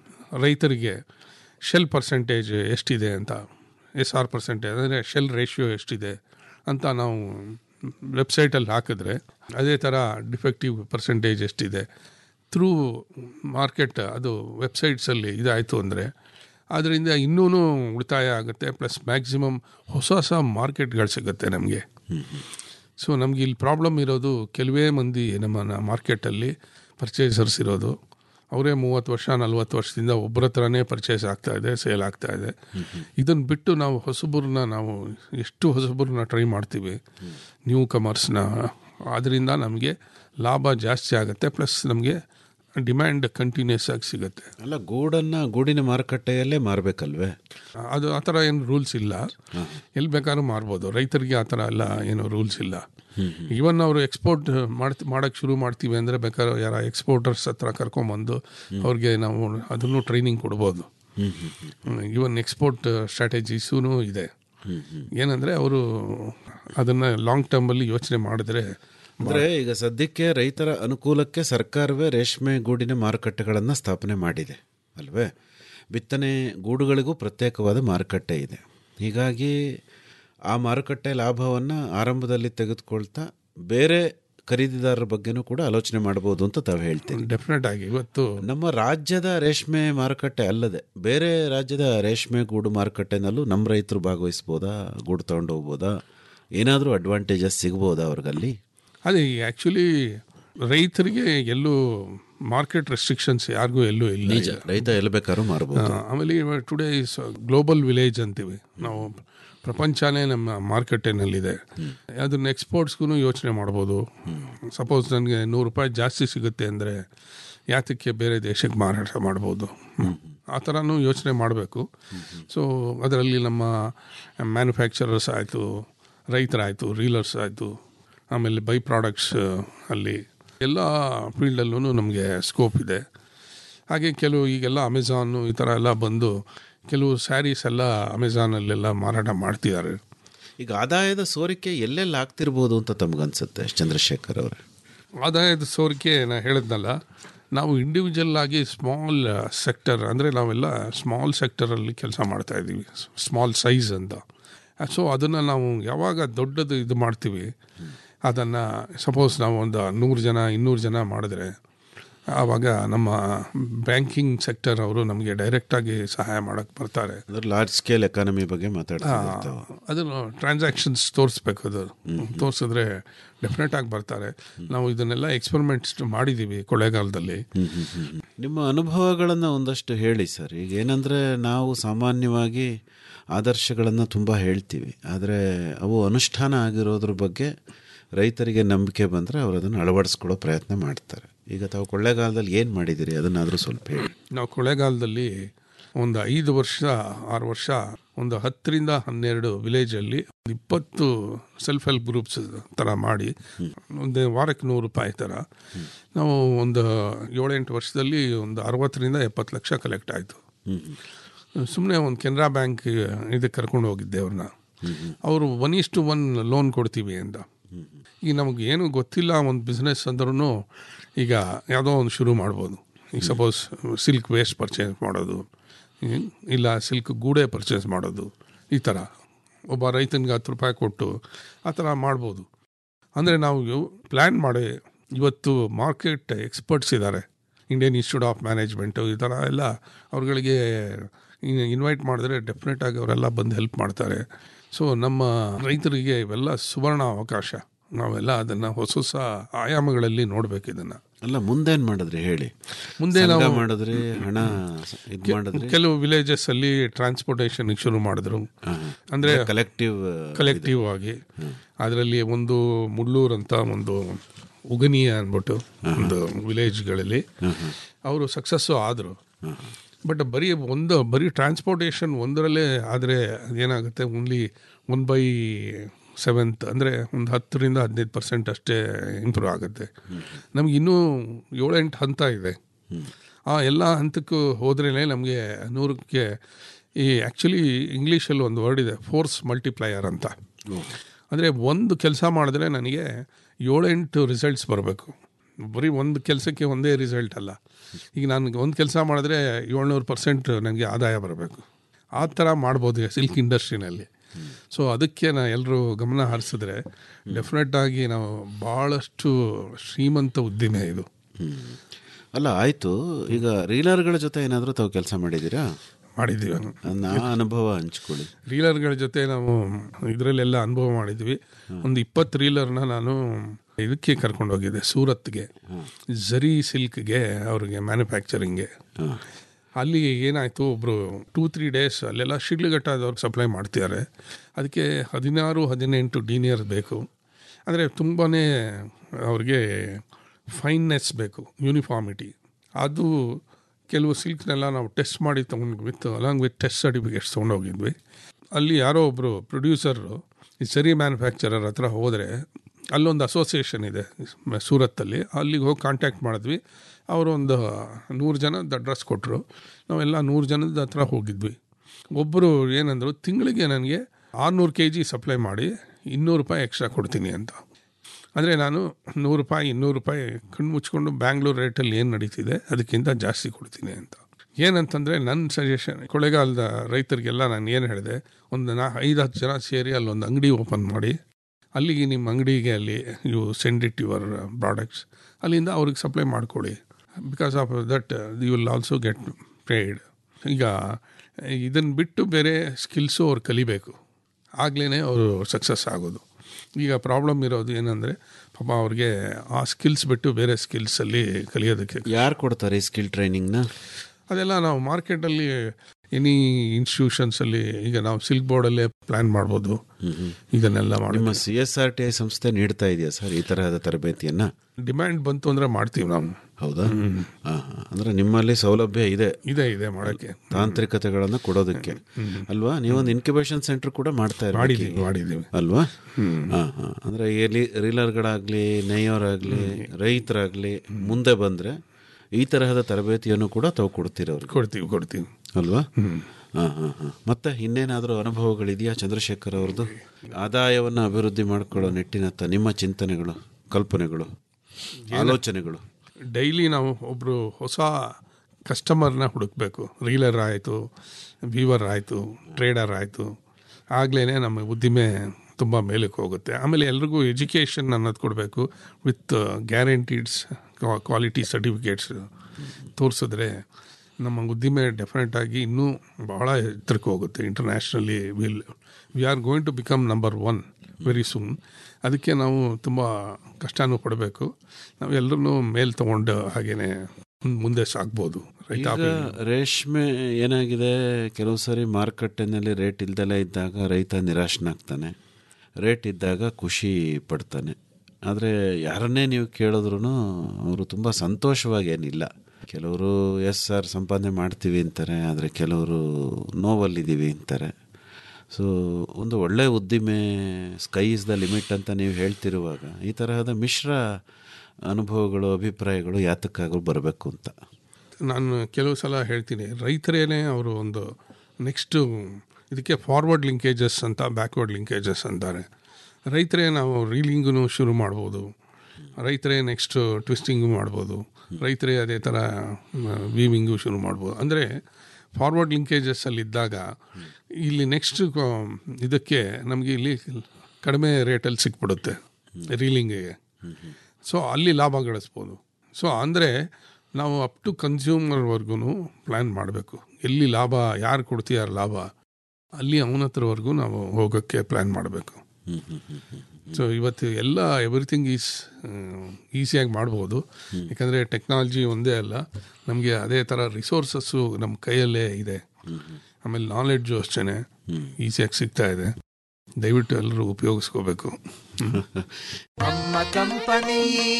ರೈತರಿಗೆ ಶೆಲ್ ಪರ್ಸೆಂಟೇಜ್ ಎಷ್ಟಿದೆ ಅಂತ ಎಸ್ ಆರ್ ಪರ್ಸೆಂಟೇಜ್ ಅಂದರೆ ಶೆಲ್ ರೇಷಿಯೋ ಎಷ್ಟಿದೆ ಅಂತ ನಾವು ವೆಬ್ಸೈಟಲ್ಲಿ ಹಾಕಿದ್ರೆ ಅದೇ ಥರ ಡಿಫೆಕ್ಟಿವ್ ಪರ್ಸೆಂಟೇಜ್ ಎಷ್ಟಿದೆ ಥ್ರೂ ಮಾರ್ಕೆಟ್ ಅದು ವೆಬ್ಸೈಟ್ಸಲ್ಲಿ ಇದಾಯಿತು ಅಂದರೆ ಅದರಿಂದ ಇನ್ನೂ ಉಳಿತಾಯ ಆಗುತ್ತೆ ಪ್ಲಸ್ ಮ್ಯಾಕ್ಸಿಮಮ್ ಹೊಸ ಹೊಸ ಮಾರ್ಕೆಟ್ಗಳು ಸಿಗುತ್ತೆ ನಮಗೆ ಸೊ ನಮಗೆ ಇಲ್ಲಿ ಪ್ರಾಬ್ಲಮ್ ಇರೋದು ಕೆಲವೇ ಮಂದಿ ನಮ್ಮ ಮಾರ್ಕೆಟಲ್ಲಿ ಪರ್ಚೇಸರ್ಸ್ ಇರೋದು ಅವರೇ ಮೂವತ್ತು ವರ್ಷ ನಲ್ವತ್ತು ವರ್ಷದಿಂದ ಒಬ್ಬರ ಹತ್ರನೇ ಪರ್ಚೇಸ್ ಆಗ್ತಾ ಇದೆ ಸೇಲ್ ಆಗ್ತಾ ಇದೆ ಇದನ್ನು ಬಿಟ್ಟು ನಾವು ಹೊಸಬರನ್ನ ನಾವು ಎಷ್ಟು ಹೊಸಬರನ್ನ ಟ್ರೈ ಮಾಡ್ತೀವಿ ನ್ಯೂ ಕಮರ್ಸ್ನ ಅದರಿಂದ ನಮಗೆ ಲಾಭ ಜಾಸ್ತಿ ಆಗುತ್ತೆ ಪ್ಲಸ್ ನಮಗೆ ಡಿಮ್ಯಾಂಡ್ ಕಂಟಿನ್ಯೂಸ್ ಆಗಿ ಸಿಗುತ್ತೆ ಅಲ್ಲ ಗೂಡನ್ನು ಗೂಡಿನ ಮಾರುಕಟ್ಟೆಯಲ್ಲೇ ಮಾರಬೇಕಲ್ವೇ ಅದು ಆ ಥರ ಏನು ರೂಲ್ಸ್ ಇಲ್ಲ ಎಲ್ಲಿ ಬೇಕಾದ್ರೂ ಮಾರ್ಬೋದು ರೈತರಿಗೆ ಆ ಥರ ಎಲ್ಲ ಏನು ರೂಲ್ಸ್ ಇಲ್ಲ ಈವನ್ ಅವರು ಎಕ್ಸ್ಪೋರ್ಟ್ ಮಾಡ್ತಿ ಮಾಡೋಕ್ಕೆ ಶುರು ಮಾಡ್ತೀವಿ ಅಂದರೆ ಬೇಕಾದ್ರೆ ಯಾರ ಎಕ್ಸ್ಪೋರ್ಟರ್ಸ್ ಹತ್ರ ಕರ್ಕೊಂಬಂದು ಅವ್ರಿಗೆ ನಾವು ಅದನ್ನು ಟ್ರೈನಿಂಗ್ ಕೊಡ್ಬೋದು ಈವನ್ ಎಕ್ಸ್ಪೋರ್ಟ್ ಸ್ಟ್ರಾಟಜೀಸೂ ಇದೆ ಏನಂದರೆ ಅವರು ಅದನ್ನು ಲಾಂಗ್ ಟರ್ಮಲ್ಲಿ ಯೋಚನೆ ಮಾಡಿದ್ರೆ ಅಂದರೆ ಈಗ ಸದ್ಯಕ್ಕೆ ರೈತರ ಅನುಕೂಲಕ್ಕೆ ಸರ್ಕಾರವೇ ರೇಷ್ಮೆ ಗೂಡಿನ ಮಾರುಕಟ್ಟೆಗಳನ್ನು ಸ್ಥಾಪನೆ ಮಾಡಿದೆ ಅಲ್ವೇ ಬಿತ್ತನೆ ಗೂಡುಗಳಿಗೂ ಪ್ರತ್ಯೇಕವಾದ ಮಾರುಕಟ್ಟೆ ಇದೆ ಹೀಗಾಗಿ ಆ ಮಾರುಕಟ್ಟೆ ಲಾಭವನ್ನು ಆರಂಭದಲ್ಲಿ ತೆಗೆದುಕೊಳ್ತಾ ಬೇರೆ ಖರೀದಿದಾರರ ಬಗ್ಗೆನೂ ಕೂಡ ಆಲೋಚನೆ ಮಾಡ್ಬೋದು ಅಂತ ತಾವು ಹೇಳ್ತೀವಿ ಡೆಫಿನೆಟ್ ಆಗಿ ಇವತ್ತು ನಮ್ಮ ರಾಜ್ಯದ ರೇಷ್ಮೆ ಮಾರುಕಟ್ಟೆ ಅಲ್ಲದೆ ಬೇರೆ ರಾಜ್ಯದ ರೇಷ್ಮೆ ಗೂಡು ಮಾರುಕಟ್ಟೆನಲ್ಲೂ ನಮ್ಮ ರೈತರು ಭಾಗವಹಿಸ್ಬೋದಾ ಗೂಡು ತಗೊಂಡು ಹೋಗ್ಬೋದಾ ಏನಾದರೂ ಅಡ್ವಾಂಟೇಜಸ್ ಸಿಗ್ಬೋದಾ ಅವ್ರಿಗಲ್ಲಿ ಅದೇ ಆ್ಯಕ್ಚುಲಿ ರೈತರಿಗೆ ಎಲ್ಲೂ ಮಾರ್ಕೆಟ್ ರೆಸ್ಟ್ರಿಕ್ಷನ್ಸ್ ಯಾರಿಗೂ ಎಲ್ಲೂ ಇಲ್ಲ ನಿಜ ರೈತ ಎಲ್ಲಿ ಬೇಕಾದ್ರೂ ಮಾರ್ಬೋದು ಆ, ಆಮೇಲೆ ಟುಡೇ ಇಸ್ ಗ್ಲೋಬಲ್ ವಿಲೇಜ್ ಅಂತೀವಿ ನಾವು ಪ್ರಪಂಚನೇ ನಮ್ಮ ಮಾರ್ಕೆಟಿನಲ್ಲಿದೆ ಅದನ್ನ ಎಕ್ಸ್ಪೋರ್ಟ್ಸ್ಗೂ ಯೋಚನೆ ಮಾಡ್ಬೋದು ಸಪೋಸ್ ನನಗೆ ನೂರು ರೂಪಾಯಿ ಜಾಸ್ತಿ ಸಿಗುತ್ತೆ ಅಂದರೆ ಯಾತಕ್ಕೆ ಬೇರೆ ದೇಶಕ್ಕೆ ಮಾರಾಟ ಮಾಡ್ಬೋದು ಆ ಥರನೂ ಯೋಚನೆ ಮಾಡಬೇಕು ಸೊ ಅದರಲ್ಲಿ ನಮ್ಮ ಮ್ಯಾನುಫ್ಯಾಕ್ಚರರ್ಸ್ ಆಯಿತು ರೈತರಾಯಿತು ರೀಲರ್ಸ್ ಆಯಿತು ಆಮೇಲೆ ಬೈ ಪ್ರಾಡಕ್ಟ್ಸ್ ಅಲ್ಲಿ ಎಲ್ಲ ಫೀಲ್ಡಲ್ಲೂ ನಮಗೆ ಸ್ಕೋಪ್ ಇದೆ ಹಾಗೆ ಕೆಲವು ಈಗೆಲ್ಲ ಅಮೆಝಾನು ಈ ಥರ ಎಲ್ಲ ಬಂದು ಕೆಲವು ಸ್ಯಾರೀಸ್ ಎಲ್ಲ ಅಮೆಝಾನಲ್ಲೆಲ್ಲ ಮಾರಾಟ ಮಾಡ್ತಿದ್ದಾರೆ ಈಗ ಆದಾಯದ ಸೋರಿಕೆ ಎಲ್ಲೆಲ್ಲಿ ಆಗ್ತಿರ್ಬೋದು ಅಂತ ತಮಗನ್ಸುತ್ತೆ ಚಂದ್ರಶೇಖರ್ ಅವರೇ ಆದಾಯದ ಸೋರಿಕೆ ನಾ ಹೇಳಿದ್ನಲ್ಲ ನಾವು ಇಂಡಿವಿಜುವಲ್ ಆಗಿ ಸ್ಮಾಲ್ ಸೆಕ್ಟರ್ ಅಂದರೆ ನಾವೆಲ್ಲ ಸ್ಮಾಲ್ ಸೆಕ್ಟರಲ್ಲಿ ಕೆಲಸ ಮಾಡ್ತಾ ಇದ್ದೀವಿ ಸ್ಮಾಲ್ ಸೈಜ್ ಅಂತ ಸೊ ಅದನ್ನು ನಾವು ಯಾವಾಗ ದೊಡ್ಡದು ಇದು ಮಾಡ್ತೀವಿ ಅದನ್ನು ಸಪೋಸ್ ನಾವು ಒಂದು ನೂರು ಜನ ಇನ್ನೂರು ಜನ ಮಾಡಿದ್ರೆ ಆವಾಗ ನಮ್ಮ ಬ್ಯಾಂಕಿಂಗ್ ಸೆಕ್ಟರ್ ಅವರು ನಮಗೆ ಡೈರೆಕ್ಟಾಗಿ ಸಹಾಯ ಮಾಡೋಕ್ಕೆ ಬರ್ತಾರೆ ಅಂದ್ರೆ ಲಾರ್ಜ್ ಸ್ಕೇಲ್ ಎಕಾನಮಿ ಬಗ್ಗೆ ಮಾತಾಡ್ತಾ ಇರ್ತಾವೆ. ಅದನ್ನು ಟ್ರಾನ್ಸಾಕ್ಷನ್ಸ್ ತೋರಿಸ್ಬೇಕು ಅದು ತೋರಿಸಿದ್ರೆ ಡೆಫಿನೆಟ್ ಆಗಿ ಬರ್ತಾರೆ ನಾವು ಇದನ್ನೆಲ್ಲ ಎಕ್ಸ್ಪೆರಿಮೆಂಟ್ಸ್ ಮಾಡಿದ್ದೀವಿ ಕೊಳ್ಳೇಗಾಲದಲ್ಲಿ ನಿಮ್ಮ ಅನುಭವಗಳನ್ನು ಒಂದಷ್ಟು ಹೇಳಿ ಸರ್ ಈಗ ಏನಂದರೆ ನಾವು ಸಾಮಾನ್ಯವಾಗಿ ಆದರ್ಶಗಳನ್ನು ತುಂಬ ಹೇಳ್ತೀವಿ ಆದರೆ ಅವು ಅನುಷ್ಠಾನ ಆಗಿರೋದ್ರ ಬಗ್ಗೆ ರೈತರಿಗೆ ನಂಬಿಕೆ ಬಂದರೆ ಅವರು ಅದನ್ನು ಅಳವಡಿಸ್ಕೊಳ್ಳೋ ಪ್ರಯತ್ನ ಮಾಡ್ತಾರೆ ಈಗ ತಾವು ಕೊಳ್ಳೇಗಾಲದಲ್ಲಿ ಏನು ಮಾಡಿದ್ದೀರಿ ಅದನ್ನಾದರೂ ಸ್ವಲ್ಪ ಹೇಳಿ ನಾವು ಕೊಳ್ಳೇಗಾಲದಲ್ಲಿ ಒಂದು ಐದು ವರ್ಷ ಆರು ವರ್ಷ ಒಂದು ಹತ್ತರಿಂದ ಹನ್ನೆರಡು ವಿಲೇಜಲ್ಲಿ ಇಪ್ಪತ್ತು ಸೆಲ್ಫ್ ಹೆಲ್ಪ್ ಗ್ರೂಪ್ಸ್ ಥರ ಮಾಡಿ ಒಂದು ವಾರಕ್ಕೆ ನೂರು ರೂಪಾಯಿ ಥರ ನಾವು ಒಂದು ಏಳೆಂಟು ವರ್ಷದಲ್ಲಿ ಒಂದು ಅರವತ್ತರಿಂದ ಎಪ್ಪತ್ತು ಲಕ್ಷ ಕಲೆಕ್ಟ್ ಆಯಿತು ಸುಮ್ಮನೆ ಒಂದು ಕೆನರಾ ಬ್ಯಾಂಕ್ ಇದಕ್ಕೆ ಕರ್ಕೊಂಡು ಹೋಗಿದ್ದೆ ಅವ್ರನ್ನ ಅವರು ಒನ್ ಇಷ್ಟು ಒನ್ ಲೋನ್ ಕೊಡ್ತೀವಿ ಅಂತ ಈಗ ನಮಗೆ ಏನು ಗೊತ್ತಿಲ್ಲ ಒಂದು ಬಿಸ್ನೆಸ್ ಅಂದ್ರೂ ಈಗ ಯಾವುದೋ ಒಂದು ಶುರು ಮಾಡ್ಬೋದು ಈಗ ಸಪೋಸ್ ಸಿಲ್ಕ್ ವೇಸ್ಟ್ ಪರ್ಚೇಸ್ ಮಾಡೋದು ಹ್ಮ್, ಇಲ್ಲ ಸಿಲ್ಕ್ ಗೂಡೆ ಪರ್ಚೇಸ್ ಮಾಡೋದು ಈ ಥರ ಒಬ್ಬ ರೈತನಿಗೆ ಹತ್ತು ರೂಪಾಯಿ ಕೊಟ್ಟು ಆ ಥರ ಮಾಡ್ಬೋದು ಅಂದರೆ ನಾವು ಪ್ಲ್ಯಾನ್ ಮಾಡಿ ಇವತ್ತು ಮಾರ್ಕೆಟ್ ಎಕ್ಸ್ಪರ್ಟ್ಸ್ ಇದ್ದಾರೆ ಇಂಡಿಯನ್ ಇನ್ಸ್ಟಿಟ್ಯೂಟ್ ಆಫ್ ಮ್ಯಾನೇಜ್ಮೆಂಟು ಈ ಥರ ಎಲ್ಲ ಅವ್ರುಗಳಿಗೆ ಇನ್ವೈಟ್ ಮಾಡಿದ್ರೆ ಡೆಫಿನೆಟ್ ಆಗಿ ಅವರೆಲ್ಲ ಬಂದು ಹೆಲ್ಪ್ ಮಾಡ್ತಾರೆ ಸೊ ನಮ್ಮ ರೈತರಿಗೆ ಇವೆಲ್ಲ ಸುವರ್ಣ ಅವಕಾಶ ನಾವೆಲ್ಲ ಅದನ್ನು ಹೊಸ ಹೊಸ ಆಯಾಮಗಳಲ್ಲಿ ನೋಡ್ಬೇಕು ಇದನ್ನು ಅಲ್ಲ ಮುಂದೇನು ಮಾಡಿದ್ರಿ ಹೇಳಿ ಮುಂದೆ ಸಂಘ ನಾವು ಮಾಡಿದ್ರಿ ಹಣ ಇದು ಮಾಡಿದ್ರಿ ಕೆಲವು ವಿಲೇಜಸ್ ಅಲ್ಲಿ ಟ್ರಾನ್ಸ್ಪೋರ್ಟೇಷನ್ ಶುರು ಮಾಡಿದ್ರು ಅಂದ್ರೆ ಕಲೆಕ್ಟಿವ್ ಕಲೆಕ್ಟಿವ್ ಆಗಿ ಅದರಲ್ಲಿ ಒಂದು ಮುಳ್ಳೂರ್ ಅಂತ ಒಂದು ಉಗನಿಯ ಅಂದ್ಬಿಟ್ಟು ಒಂದು ವಿಲೇಜ್ಗಳಲ್ಲಿ ಅವರು ಸಕ್ಸಸ್ಸು ಆದರು ಬಟ್ ಬರೀ ಒಂದು ಬರೀ ಟ್ರಾನ್ಸ್ಪೋರ್ಟೇಷನ್ ಒಂದರಲ್ಲೇ ಆದರೆ ಏನಾಗುತ್ತೆ ಓನ್ಲಿ ಒನ್ ಬೈ ಸೆವೆಂತ್ ಅಂದರೆ ಒಂದು ಹತ್ತರಿಂದ ಹದಿನೈದು ಪರ್ಸೆಂಟ್ ಅಷ್ಟೇ ಇಂಪ್ರೂವ್ ಆಗುತ್ತೆ ನಮ್ಗೆ ಇನ್ನೂ ಏಳೆಂಟು ಹಂತ ಇದೆ ಆ ಎಲ್ಲ ಹಂತಕ್ಕೂ ಹೋದ್ರೇ ನಮಗೆ ನೂರಕ್ಕೆ ಈ ಆ್ಯಕ್ಚುಲಿ ಇಂಗ್ಲೀಷಲ್ಲಿ ಒಂದು ವರ್ಡ್ ಇದೆ ಫೋರ್ಸ್ ಮಲ್ಟಿಪ್ಲೈಯರ್ ಅಂತ ಅಂದರೆ ಒಂದು ಕೆಲಸ ಮಾಡಿದ್ರೆ ನನಗೆ ಏಳೆಂಟು ರಿಸಲ್ಟ್ಸ್ ಬರಬೇಕು ಬರೀ ಒಂದು ಕೆಲಸಕ್ಕೆ ಒಂದೇ ರಿಸಲ್ಟ್ ಅಲ್ಲ ಈಗ ನಾನು ಒಂದು ಕೆಲಸ ಮಾಡಿದ್ರೆ ಏಳ್ನೂರು ಪರ್ಸೆಂಟ್ ನನಗೆ ಆದಾಯ ಬರಬೇಕು ಆ ಥರ ಮಾಡ್ಬೋದು ಸಿಲ್ಕ್ ಇಂಡಸ್ಟ್ರಿನಲ್ಲಿ ಸೊ ಅದಕ್ಕೆ ನಾ ಎಲ್ಲರೂ ಗಮನ ಹರಿಸಿದ್ರೆ ಡೆಫಿನೆಟ್ ಆಗಿ ನಾವು ಭಾಳಷ್ಟು ಶ್ರೀಮಂತ ಉದ್ದಿಮೆ ಇದು ಅಲ್ಲ ಆಯಿತು ಈಗ ರೀಲರ್ಗಳ ಜೊತೆ ಏನಾದರೂ ತಾವು ಕೆಲಸ ಮಾಡಿದ್ದೀರಾ ಮಾಡಿದ್ದೀವಿ ಅದನ್ನ ಆ ಅನುಭವ ಹಂಚ್ಕೊಳ್ಳಿ ರೀಲರ್ಗಳ ಜೊತೆ ನಾವು ಇದರಲ್ಲೆಲ್ಲ ಅನುಭವ ಮಾಡಿದ್ವಿ ಒಂದು ಇಪ್ಪತ್ತು ರೀಲರ್ನ ನಾನು ಇದಕ್ಕೆ ಕರ್ಕೊಂಡು ಹೋಗಿದ್ದೆ ಸೂರತ್ಗೆ ಝರಿ ಸಿಲ್ಕ್ಗೆ ಅವ್ರಿಗೆ ಮ್ಯಾನುಫ್ಯಾಕ್ಚರಿಂಗ್ಗೆ ಅಲ್ಲಿ ಏನಾಯಿತು ಒಬ್ಬರು ಟೂ ತ್ರೀ ಡೇಸ್ ಅಲ್ಲೆಲ್ಲ ಶಿಡ್ಲಘಟ್ಟದವ್ರಿಗೆ ಸಪ್ಲೈ ಮಾಡ್ತಿದ್ದಾರೆ ಅದಕ್ಕೆ ಹದಿನಾರು ಹದಿನೆಂಟು ಡೀನಿಯರ್ ಬೇಕು ಅಂದರೆ ತುಂಬಾ ಅವ್ರಿಗೆ ಫೈನ್ನೆಸ್ ಬೇಕು ಯೂನಿಫಾರ್ಮಿಟಿ ಅದು ಕೆಲವು ಸಿಲ್ಕ್ನೆಲ್ಲ ನಾವು ಟೆಸ್ಟ್ ಮಾಡಿ ತೊಗೊಂಡು with along with test certificates ತೊಗೊಂಡೋಗಿದ್ವಿ ಅಲ್ಲಿ ಯಾರೋ ಒಬ್ಬರು ಪ್ರೊಡ್ಯೂಸರು ಈ ಸರಿ ಮ್ಯಾನುಫ್ಯಾಕ್ಚರರ್ ಹತ್ರ ಹೋದರೆ ಅಲ್ಲೊಂದು ಅಸೋಸಿಯೇಷನ್ ಇದೆ ಸೂರತ್ತಲ್ಲಿ ಅಲ್ಲಿಗೆ ಹೋಗಿ ಕಾಂಟ್ಯಾಕ್ಟ್ ಮಾಡಿದ್ವಿ ಅವರು ಒಂದು ನೂರು ಜನದ ಅಡ್ರೆಸ್ ಕೊಟ್ಟರು ನಾವೆಲ್ಲ ನೂರು ಜನದ ಹತ್ರ ಹೋಗಿದ್ವಿ ಒಬ್ಬರು ಏನಂದರು ತಿಂಗಳಿಗೆ ನನಗೆ ಆರುನೂರು ಕೆ ಜಿ ಸಪ್ಲೈ ಮಾಡಿ ಇನ್ನೂರು ರೂಪಾಯಿ ಎಕ್ಸ್ಟ್ರಾ ಕೊಡ್ತೀನಿ ಅಂತ ಅಂದರೆ ನಾನು ನೂರು ರೂಪಾಯಿ ಇನ್ನೂರು ರೂಪಾಯಿ ಕಣ್ಣು ಮುಚ್ಕೊಂಡು ಬ್ಯಾಂಗ್ಳೂರು ರೇಟಲ್ಲಿ ಏನು ನಡೀತಿದೆ ಅದಕ್ಕಿಂತ ಜಾಸ್ತಿ ಕೊಡ್ತೀನಿ ಅಂತ ಏನಂತಂದರೆ ನನ್ನ ಸಜೆಷನ್ ಕೊಳ್ಳೆಗಾಲದ ರೈತರಿಗೆಲ್ಲ ನಾನು ಏನು ಹೇಳಿದೆ ಒಂದು ನಾ ಐದು ಹತ್ತು ಜನ ಸೇರಿ ಅಲ್ಲೊಂದು ಅಂಗಡಿ ಓಪನ್ ಮಾಡಿ ಅಲ್ಲಿಗೆ ನಿಮ್ಮ ಅಂಗಡಿಗೆ ಅಲ್ಲಿ you send it your products ಅಲ್ಲಿಂದ ಅವ್ರಿಗೆ ಸಪ್ಲೈ ಮಾಡ್ಕೊಳ್ಳಿ because of that you will also get paid ಈಗ ಇದನ್ನು ಬಿಟ್ಟು ಬೇರೆ ಸ್ಕಿಲ್ಸು ಅವ್ರು ಕಲಿಬೇಕು ಆಗಲೇ ಅವರು ಸಕ್ಸಸ್ ಆಗೋದು ಈಗ ಪ್ರಾಬ್ಲಮ್ ಇರೋದು ಏನಂದರೆ ಪಾಪ ಅವ್ರಿಗೆ ಆ ಸ್ಕಿಲ್ಸ್ ಬಿಟ್ಟು ಬೇರೆ ಸ್ಕಿಲ್ಸಲ್ಲಿ ಕಲಿಯೋದಕ್ಕೆ ಯಾರು ಕೊಡ್ತಾರೆ ಈ ಸ್ಕಿಲ್ ಟ್ರೈನಿಂಗ್ನ ಅದೆಲ್ಲ ನಾವು ಮಾರ್ಕೆಟಲ್ಲಿ ಎನಿ ಇನ್ಸ್ಟಿಟ್ಯೂಷನ್ಸಲ್ಲಿ ಈಗ ನಾವು ಸಿಲ್ಕ್ ಬೋರ್ಡಲ್ಲೇ ಪ್ಲ್ಯಾನ್ ಮಾಡ್ಬೋದು ಇದನ್ನೆಲ್ಲ ಮಾಡಿ ನಿಮ್ಮ C S R T I ಸಂಸ್ಥೆ ನೀಡ್ತಾ ಇದೆಯಾ ಸರ್ ಈ ತರಹದ ತರಬೇತಿಯನ್ನ ಡಿಮ್ಯಾಂಡ್ ಬಂತು ಅಂದರೆ ಮಾಡ್ತೀವಿ ನಾವು ಹೌದಾ ಹಾ, ಹಾ. ಅಂದ್ರೆ ನಿಮ್ಮಲ್ಲಿ ಸೌಲಭ್ಯ ಇದೆ ಇದೆ ಇದೆ ಮಾಡೋಕ್ಕೆ ತಾಂತ್ರಿಕತೆಗಳನ್ನ ಕೊಡೋದಕ್ಕೆ ಅಲ್ವಾ ನೀವೊಂದು ಇನ್ಕ್ಯುಬೇಷನ್ ಸೆಂಟರ್ ಕೂಡ ಮಾಡ್ತಾ ಇರ್ಬೇಕು ಮಾಡಿದ್ದೀವಿ ಈಗ. ಮಾಡಿದ್ದೀವಿ ಅಲ್ವಾ ಹಾ, ಹಾ. ಅಂದ್ರೆ ಎಲ್ಲಿ ರೀಲರ್ಗಳಾಗ್ಲಿ ನೇಯೋರಾಗ್ಲಿ ರೈತರಾಗ್ಲಿ ಮುಂದೆ ಬಂದ್ರೆ ಈ ತರಹದ ತರಬೇತಿಯನ್ನು ಕೂಡ ತಾವು ಕೊಡ್ತೀರ ಅವ್ರಿಗೆ ಕೊಡ್ತೀವಿ ಕೊಡ್ತೀವಿ ಅಲ್ವಾ ಹಾಂ ಹಾಂ ಹಾಂ ಮತ್ತೆ ಇನ್ನೇನಾದರೂ ಅನುಭವಗಳಿದೆಯಾ ಚಂದ್ರಶೇಖರ್ ಅವ್ರದ್ದು ಆದಾಯವನ್ನು ಅಭಿವೃದ್ಧಿ ಮಾಡಿಕೊಳ್ಳೋ ನಿಟ್ಟಿನತ್ತ ನಿಮ್ಮ ಚಿಂತನೆಗಳು ಕಲ್ಪನೆಗಳು ಆಲೋಚನೆಗಳು ಡೈಲಿ ನಾವು ಒಬ್ಬರು ಹೊಸ ಕಸ್ಟಮರ್ನ ಹುಡುಕಬೇಕು ರೀಲರ್ ಆಯಿತು ವೀವರ್ ಆಯಿತು ಟ್ರೇಡರ್ ಆಯಿತು ಆಗಲೇ ನಮ್ಮ ಉದ್ದಿಮೆ ತುಂಬ ಮೇಲಕ್ಕೆ ಹೋಗುತ್ತೆ ಆಮೇಲೆ ಎಲ್ರಿಗೂ ಎಜುಕೇಷನ್ ಅನ್ನೋದು ಕೊಡಬೇಕು ವಿತ್ ಗ್ಯಾರಂಟೀಡ್ಸ್ ಕ್ವಾಲಿಟಿ ಸರ್ಟಿಫಿಕೇಟ್ಸ್ ತೋರಿಸಿದ್ರೆ ನಮ್ಮ ಉದ್ದಿಮೆ ಡೆಫಿನೆಟ್ ಆಗಿ ಇನ್ನೂ ಬಹಳ ಎತ್ತರಕ್ಕೆ ಹೋಗುತ್ತೆ internationally will we are going to become number one very soon ಅದಕ್ಕೆ ನಾವು ತುಂಬ ಕಷ್ಟನೂ ಪಡಬೇಕು ನಾವು ಎಲ್ಲರೂ ಮೇಲ್ ತಗೊಂಡು ಹಾಗೇನೆ ಮುಂದೆ ಸಾಗ್ಬೋದು ಈಗ ರೈತಾಪಿ ರೇಷ್ಮೆ ಏನಾಗಿದೆ ಕೆಲವು ಸರಿ ಮಾರುಕಟ್ಟೆನಲ್ಲಿ ರೇಟ್ ಇಲ್ದಲೇ ಇದ್ದಾಗ ರೈತ ನಿರಾಶನಾಗ್ತಾನೆ ರೇಟ್ ಇದ್ದಾಗ ಖುಷಿ ಪಡ್ತಾನೆ ಆದರೆ ಯಾರನ್ನೇ ನೀವು ಕೇಳಿದ್ರು ಅವರು ತುಂಬ ಸಂತೋಷವಾಗಿ ಏನಿಲ್ಲ ಕೆಲವರು ಎಸ್ ಸರ್ ಸಂಪಾದನೆ ಮಾಡ್ತೀವಿ ಅಂತಾರೆ ಆದರೆ ಕೆಲವರು ನೋವಲ್ಲಿದ್ದೀವಿ ಅಂತಾರೆ ಸೊ ಒಂದು ಒಳ್ಳೆಯ ಉದ್ದಿಮೆ ಸ್ಕೈ ಇಸ್ ದ ಲಿಮಿಟ್ ಅಂತ ನೀವು ಹೇಳ್ತಿರುವಾಗ ಈ ತರಹದ ಮಿಶ್ರ ಅನುಭವಗಳು ಅಭಿಪ್ರಾಯಗಳು ಯಾತಕ್ಕಾದ್ರೂ ಬರಬೇಕು ಅಂತ ನಾನು ಕೆಲವು ಸಲ ಹೇಳ್ತೀನಿ ರೈತರೇನೆ ಅವರು ಒಂದು ನೆಕ್ಸ್ಟು ಇದಕ್ಕೆ ಫಾರ್ವರ್ಡ್ ಲಿಂಕೇಜಸ್ ಅಂತ ಬ್ಯಾಕ್ವರ್ಡ್ ಲಿಂಕೇಜಸ್ ಅಂತಾರೆ ರೈತರೇ ನಾವು ರೀಲಿಂಗೂ ಶುರು ಮಾಡ್ಬೋದು ರೈತರೇ ನೆಕ್ಸ್ಟ್ ಟ್ವಿಸ್ಟಿಂಗು ಮಾಡ್ಬೋದು ರೈತರೇ ಅದೇ ಥರ ವೀವಿಂಗು ಶುರು ಮಾಡ್ಬೋದು ಅಂದರೆ ಫಾರ್ವರ್ಡ್ ಲಿಂಕೇಜಸ್ಸಲ್ಲಿ ಇದ್ದಾಗ ಇಲ್ಲಿ ನೆಕ್ಸ್ಟ್ ಇದಕ್ಕೆ ನಮಗೆ ಇಲ್ಲಿ ಕಡಿಮೆ ರೇಟಲ್ಲಿ ಸಿಕ್ಬಿಡುತ್ತೆ ರೀಲಿಂಗಿಗೆ ಸೊ ಅಲ್ಲಿ ಲಾಭ ಗಳಿಸ್ಬೋದು ಸೊ ಅಂದರೆ ನಾವು ಅಪ್ ಟು ಕನ್ಸ್ಯೂಮರ್ವರೆಗೂ ಪ್ಲ್ಯಾನ್ ಮಾಡಬೇಕು ಎಲ್ಲಿ ಲಾಭ ಯಾರು ಕೊಡ್ತೀಯಾರ ಲಾಭ ಅಲ್ಲಿ ಅವನ ಹತ್ರವರೆಗೂ ನಾವು ಹೋಗೋಕ್ಕೆ ಪ್ಲ್ಯಾನ್ ಮಾಡಬೇಕು ಸೊ ಇವತ್ತು ಎಲ್ಲ ಎವ್ರಿಥಿಂಗ್ ಈಸ್ ಈಸಿಯಾಗಿ ಮಾಡ್ಬೋದು ಯಾಕಂದರೆ ಟೆಕ್ನಾಲಜಿ ಒಂದೇ ಅಲ್ಲ ನಮಗೆ ಅದೇ ಥರ ರಿಸೋರ್ಸಸ್ಸು ನಮ್ಮ ಕೈಯಲ್ಲೇ ಇದೆ ಆಮೇಲೆ ನಾಲೆಡ್ಜು ಅಷ್ಟೇ ಈಸಿಯಾಗಿ ಸಿಗ್ತಾ ಇದೆ ದಯವಿಟ್ಟು ಎಲ್ಲರೂ ಉಪಯೋಗಿಸ್ಕೋಬೇಕು ನಮ್ಮ ಕಂಪನಿ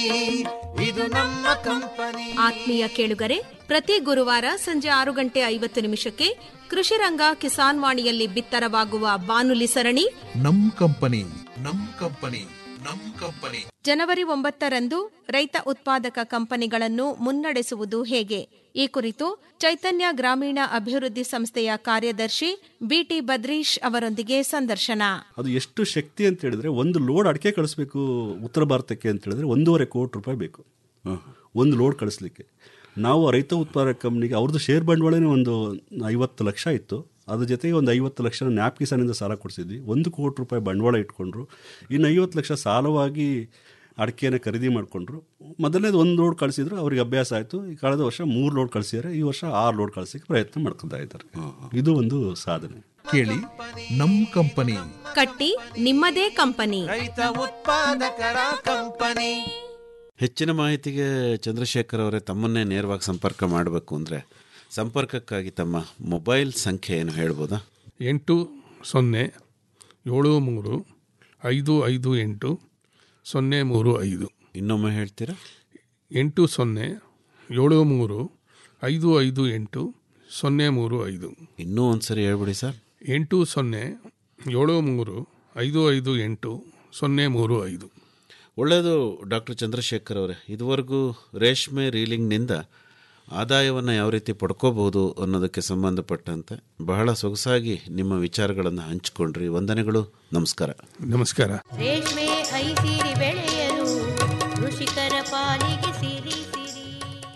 ಇದು ನಮ್ಮ ಕಂಪನಿ ಆತ್ಮೀಯ ಕೇಳುಗರೆ ಪ್ರತಿ ಗುರುವಾರ ಸಂಜೆ ಆರು ಗಂಟೆ ಐವತ್ತು ನಿಮಿಷಕ್ಕೆ ಕೃಷಿ ರಂಗ ಕಿಸಾನ್ ವಾಣಿಯಲ್ಲಿ ಬಿತ್ತರವಾಗುವ ಬಾನುಲಿ ಸರಣಿ ನಮ್ ಕಂಪನಿ ನಮ್ ಕಂಪನಿ ನಮ್ ಕಂಪನಿ ಜನವರಿ ಒಂಬತ್ತರಂದು ರೈತ ಉತ್ಪಾದಕ ಕಂಪನಿಗಳನ್ನು ಮುನ್ನಡೆಸುವುದು ಹೇಗೆ ಈ ಕುರಿತು ಚೈತನ್ಯ ಗ್ರಾಮೀಣ ಅಭಿವೃದ್ಧಿ ಸಂಸ್ಥೆಯ ಕಾರ್ಯದರ್ಶಿ ಬಿಟಿ ಬದ್ರೀಶ್ ಅವರೊಂದಿಗೆ ಸಂದರ್ಶನ ಅದು ಎಷ್ಟು ಶಕ್ತಿ ಅಂತ ಹೇಳಿದ್ರೆ ಒಂದು ಲೋಡ್ ಅಡಿಕೆ ಕಳಿಸ್ಬೇಕು ಉತ್ತರ ಭಾರತಕ್ಕೆ ಅಂತ ಹೇಳಿದ್ರೆ ಒಂದೂವರೆ ಕೋಟಿ ರೂಪಾಯಿ ಬೇಕು ಒಂದು ಲೋಡ್ ಕಳಿಸ್ಲಿಕ್ಕೆ ನಾವು ರೈತ ಉತ್ಪಾದಕ ಕಂಪ್ನಿಗೆ ಅವ್ರದ್ದು ಶೇರ್ ಬಂಡವಾಳನೇ ಒಂದು ಐವತ್ತು ಲಕ್ಷ ಇತ್ತು ಅದ್ರ ಜೊತೆಗೆ ಒಂದು ಐವತ್ತು ಲಕ್ಷ ನ್ಯಾಪ್ ಕಿಸಾನಿಂದ ಸಾಲ ಕೊಡಿಸಿದ್ವಿ ಒಂದು ಕೋಟಿ ರೂಪಾಯಿ ಬಂಡವಾಳ ಇಟ್ಕೊಂಡ್ರು ಇನ್ನು ಐವತ್ತು ಲಕ್ಷ ಸಾಲವಾಗಿ ಅಡಿಕೆನ ಖರೀದಿ ಮಾಡಿಕೊಂಡ್ರು ಮೊದಲನೇದು ಒಂದು ಲೋಡ್ ಕಳಿಸಿದ್ರು ಅವ್ರಿಗೆ ಅಭ್ಯಾಸ ಆಯಿತು ಈ ಕಳೆದ ವರ್ಷ ಮೂರು ಲೋಡ್ ಕಳಿಸಿದ್ದಾರೆ ಈ ವರ್ಷ ಆರು ಲೋಡ್ ಕಳಿಸೋಕ್ಕೆ ಪ್ರಯತ್ನ ಮಾಡ್ಕೊತಾ ಇದ್ದಾರೆ ಇದು ಒಂದು ಸಾಧನೆ ಕೇಳಿ ನಮ್ ಕಂಪನಿ ಕಟ್ಟಿ ನಿಮ್ಮದೇ ಕಂಪನಿ ರೈತ ಉತ್ಪಾದಕರ ಕಂಪನಿ ಹೆಚ್ಚಿನ ಮಾಹಿತಿಗೆ ಚಂದ್ರಶೇಖರ್ ಅವರೇ ತಮ್ಮನ್ನೇ ನೇರವಾಗಿ ಸಂಪರ್ಕ ಮಾಡಬೇಕು ಅಂದರೆ ಸಂಪರ್ಕಕ್ಕಾಗಿ ತಮ್ಮ ಮೊಬೈಲ್ ಸಂಖ್ಯೆ ಏನು ಹೇಳ್ಬೋದಾ ಎಂಟು ಸೊನ್ನೆ ಏಳು ಮೂರು ಐದು ಐದು ಎಂಟು ಸೊನ್ನೆ ಮೂರು ಐದು ಇನ್ನೊಮ್ಮೆ ಹೇಳ್ತೀರಾ ಎಂಟು ಸೊನ್ನೆ ಏಳು ಮೂರು ಐದು ಐದು ಎಂಟು ಸೊನ್ನೆ ಮೂರು ಐದು ಇನ್ನೂ ಒಂದ್ಸರಿ ಹೇಳ್ಬಿಡಿ ಸರ್ ಎಂಟು ಸೊನ್ನೆ ಏಳು ಮೂರು ಐದು ಐದು ಎಂಟು ಸೊನ್ನೆ ಮೂರು ಐದು ಒಳ್ಳೆಯದು ಡಾಕ್ಟರ್ ಚಂದ್ರಶೇಖರ್ ಅವರೇ ಇದುವರೆಗೂ ರೇಷ್ಮೆ ರೀಲಿಂಗ್ನಿಂದ ಆದಾಯವನ್ನು ಯಾವ ರೀತಿ ಪಡ್ಕೋಬಹುದು ಅನ್ನೋದಕ್ಕೆ ಸಂಬಂಧಪಟ್ಟಂತೆ ಬಹಳ ಸೊಗಸಾಗಿ ನಿಮ್ಮ ವಿಚಾರಗಳನ್ನು ಹಂಚಿಕೊಂಡ್ರಿ ವಂದನೆಗಳು ನಮಸ್ಕಾರ ನಮಸ್ಕಾರ ರೇಷ್ಮೆ ಐಸಿರಿ ಬೆಳೆಯಲು ಕೃಷಿಕರ ಪಾಲಿಗೆ ಸಿರಿ ಸಿರಿ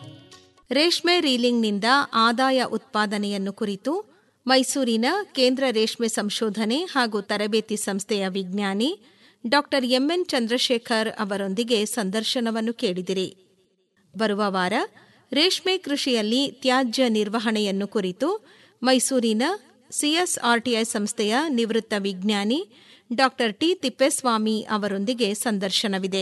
ರೇಷ್ಮೆ ರೀಲಿಂಗ್ನಿಂದ ಆದಾಯ ಉತ್ಪಾದನೆಯನ್ನು ಕುರಿತು ಮೈಸೂರಿನ ಕೇಂದ್ರ ರೇಷ್ಮೆ ಸಂಶೋಧನೆ ಹಾಗೂ ತರಬೇತಿ ಸಂಸ್ಥೆಯ ವಿಜ್ಞಾನಿ ಡಾಕ್ಟರ್ ಎಂಎನ್ ಚಂದ್ರಶೇಖರ್ ಅವರೊಂದಿಗೆ ಸಂದರ್ಶನವನ್ನು ಕೇಳಿದಿರಿ ಬರುವ ವಾರ ರೇಷ್ಮೆ ಕೃಷಿಯಲ್ಲಿ ತ್ಯಾಜ್ಯ ನಿರ್ವಹಣೆಯನ್ನು ಕುರಿತು ಮೈಸೂರಿನ ಸಿಎಸ್ಆರ್ಟಿಐ ಸಂಸ್ಥೆಯ ನಿವೃತ್ತ ವಿಜ್ಞಾನಿ ಡಾಕ್ಟರ್ ಟಿ ತಿಪ್ಪೇಸ್ವಾಮಿ ಅವರೊಂದಿಗೆ ಸಂದರ್ಶನವಿದೆ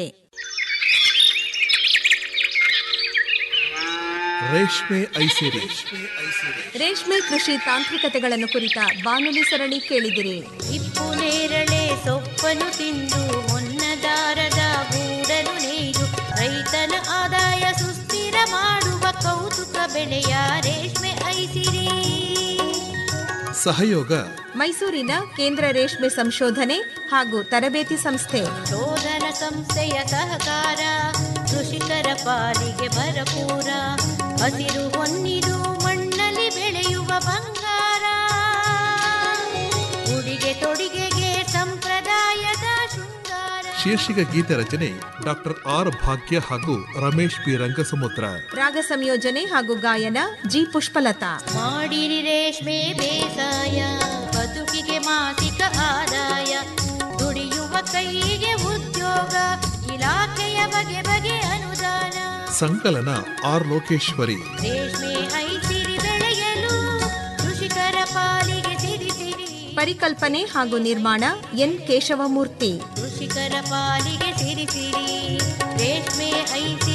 ರೇಷ್ಮೆ ಐಸಿರಿ ರೇಷ್ಮೆ ಕೃಷಿ ತಾಂತ್ರಿಕತೆಗಳನ್ನು ಕುರಿತ ಬಾನುಲಿ ಸರಣಿ ಕೇಳಿದಿರಿ ಇಪ್ಪು ನೇರಳೆ ಸೊಪ್ಪನ್ನು ತಿಂದು ಹೊನ್ನದಾರದ ಗೂಡಲು ನೇಯ್ದು ರೈತನ ಆದಾಯ ಸುಸ್ಥಿರ ಮಾಡುವ ಕೌತುಕ ಬೆಳೆಯ ರೇಷ್ಮೆ ಐಸಿರಿ ಸಹಯೋಗ ಮೈಸೂರಿನ ಕೇಂದ್ರ ರೇಷ್ಮೆ ಸಂಶೋಧನೆ ಹಾಗೂ ತರಬೇತಿ ಸಂಸ್ಥೆ ಶೋಧನ ಸಂಸ್ಥೆಯ ಸಹಕಾರ ಕೃಷಿಕರ ಪಾಲಿಗೆ ಭರಪೂರ ಹಸಿರು ಹೊನ್ನಿದು ಮಣ್ಣಲ್ಲಿ ಬೆಳೆಯುವ ಬಂಗಾರ ಶೀರ್ಷಿಕ ಗೀತೆ ರಚನೆ ಡಾಕ್ಟರ್ ಆರ್ ಭಾಗ್ಯ ಹಾಗೂ ರಮೇಶ್ ಪಿ ರಂಗಸಮುದ್ರ ರಾಗ ಸಂಯೋಜನೆ ಹಾಗೂ ಗಾಯನ ಜಿ ಪುಷ್ಪಲತಾ ಮಾಡಿರಿ ರೇಷ್ಮೆ ಬೇಸಾಯ ಬದುಕಿಗೆ ಮಾಸಿಕ ಆದಾಯ ದುಡಿಯುವ ಕೈಗೆ ಉದ್ಯೋಗ ಇಲಾಖೆಯ ಬಗೆ ಬಗೆ ಅನುದಾನ ಸಂಕಲನ ಆರ್ ಲೋಕೇಶ್ವರಿ ರೇಷ್ಮೆ ಐಸಿರಿ ಬೆಳೆಯಲು ಕೃಷಿಕರ ಪಾಲಿಗೆ ಸಿರಿ ಸಿರಿ ಪರಿಕಲ್ಪನೆ ಹಾಗೂ ನಿರ್ಮಾಣ ಎನ್ ಕೇಶವಮೂರ್ತಿ ಕೃಷಿಕರ ಪಾಲಿಗೆ ಸಿರಿ ಸಿರಿ ರೇಷ್ಮೆ ಐಸಿರಿ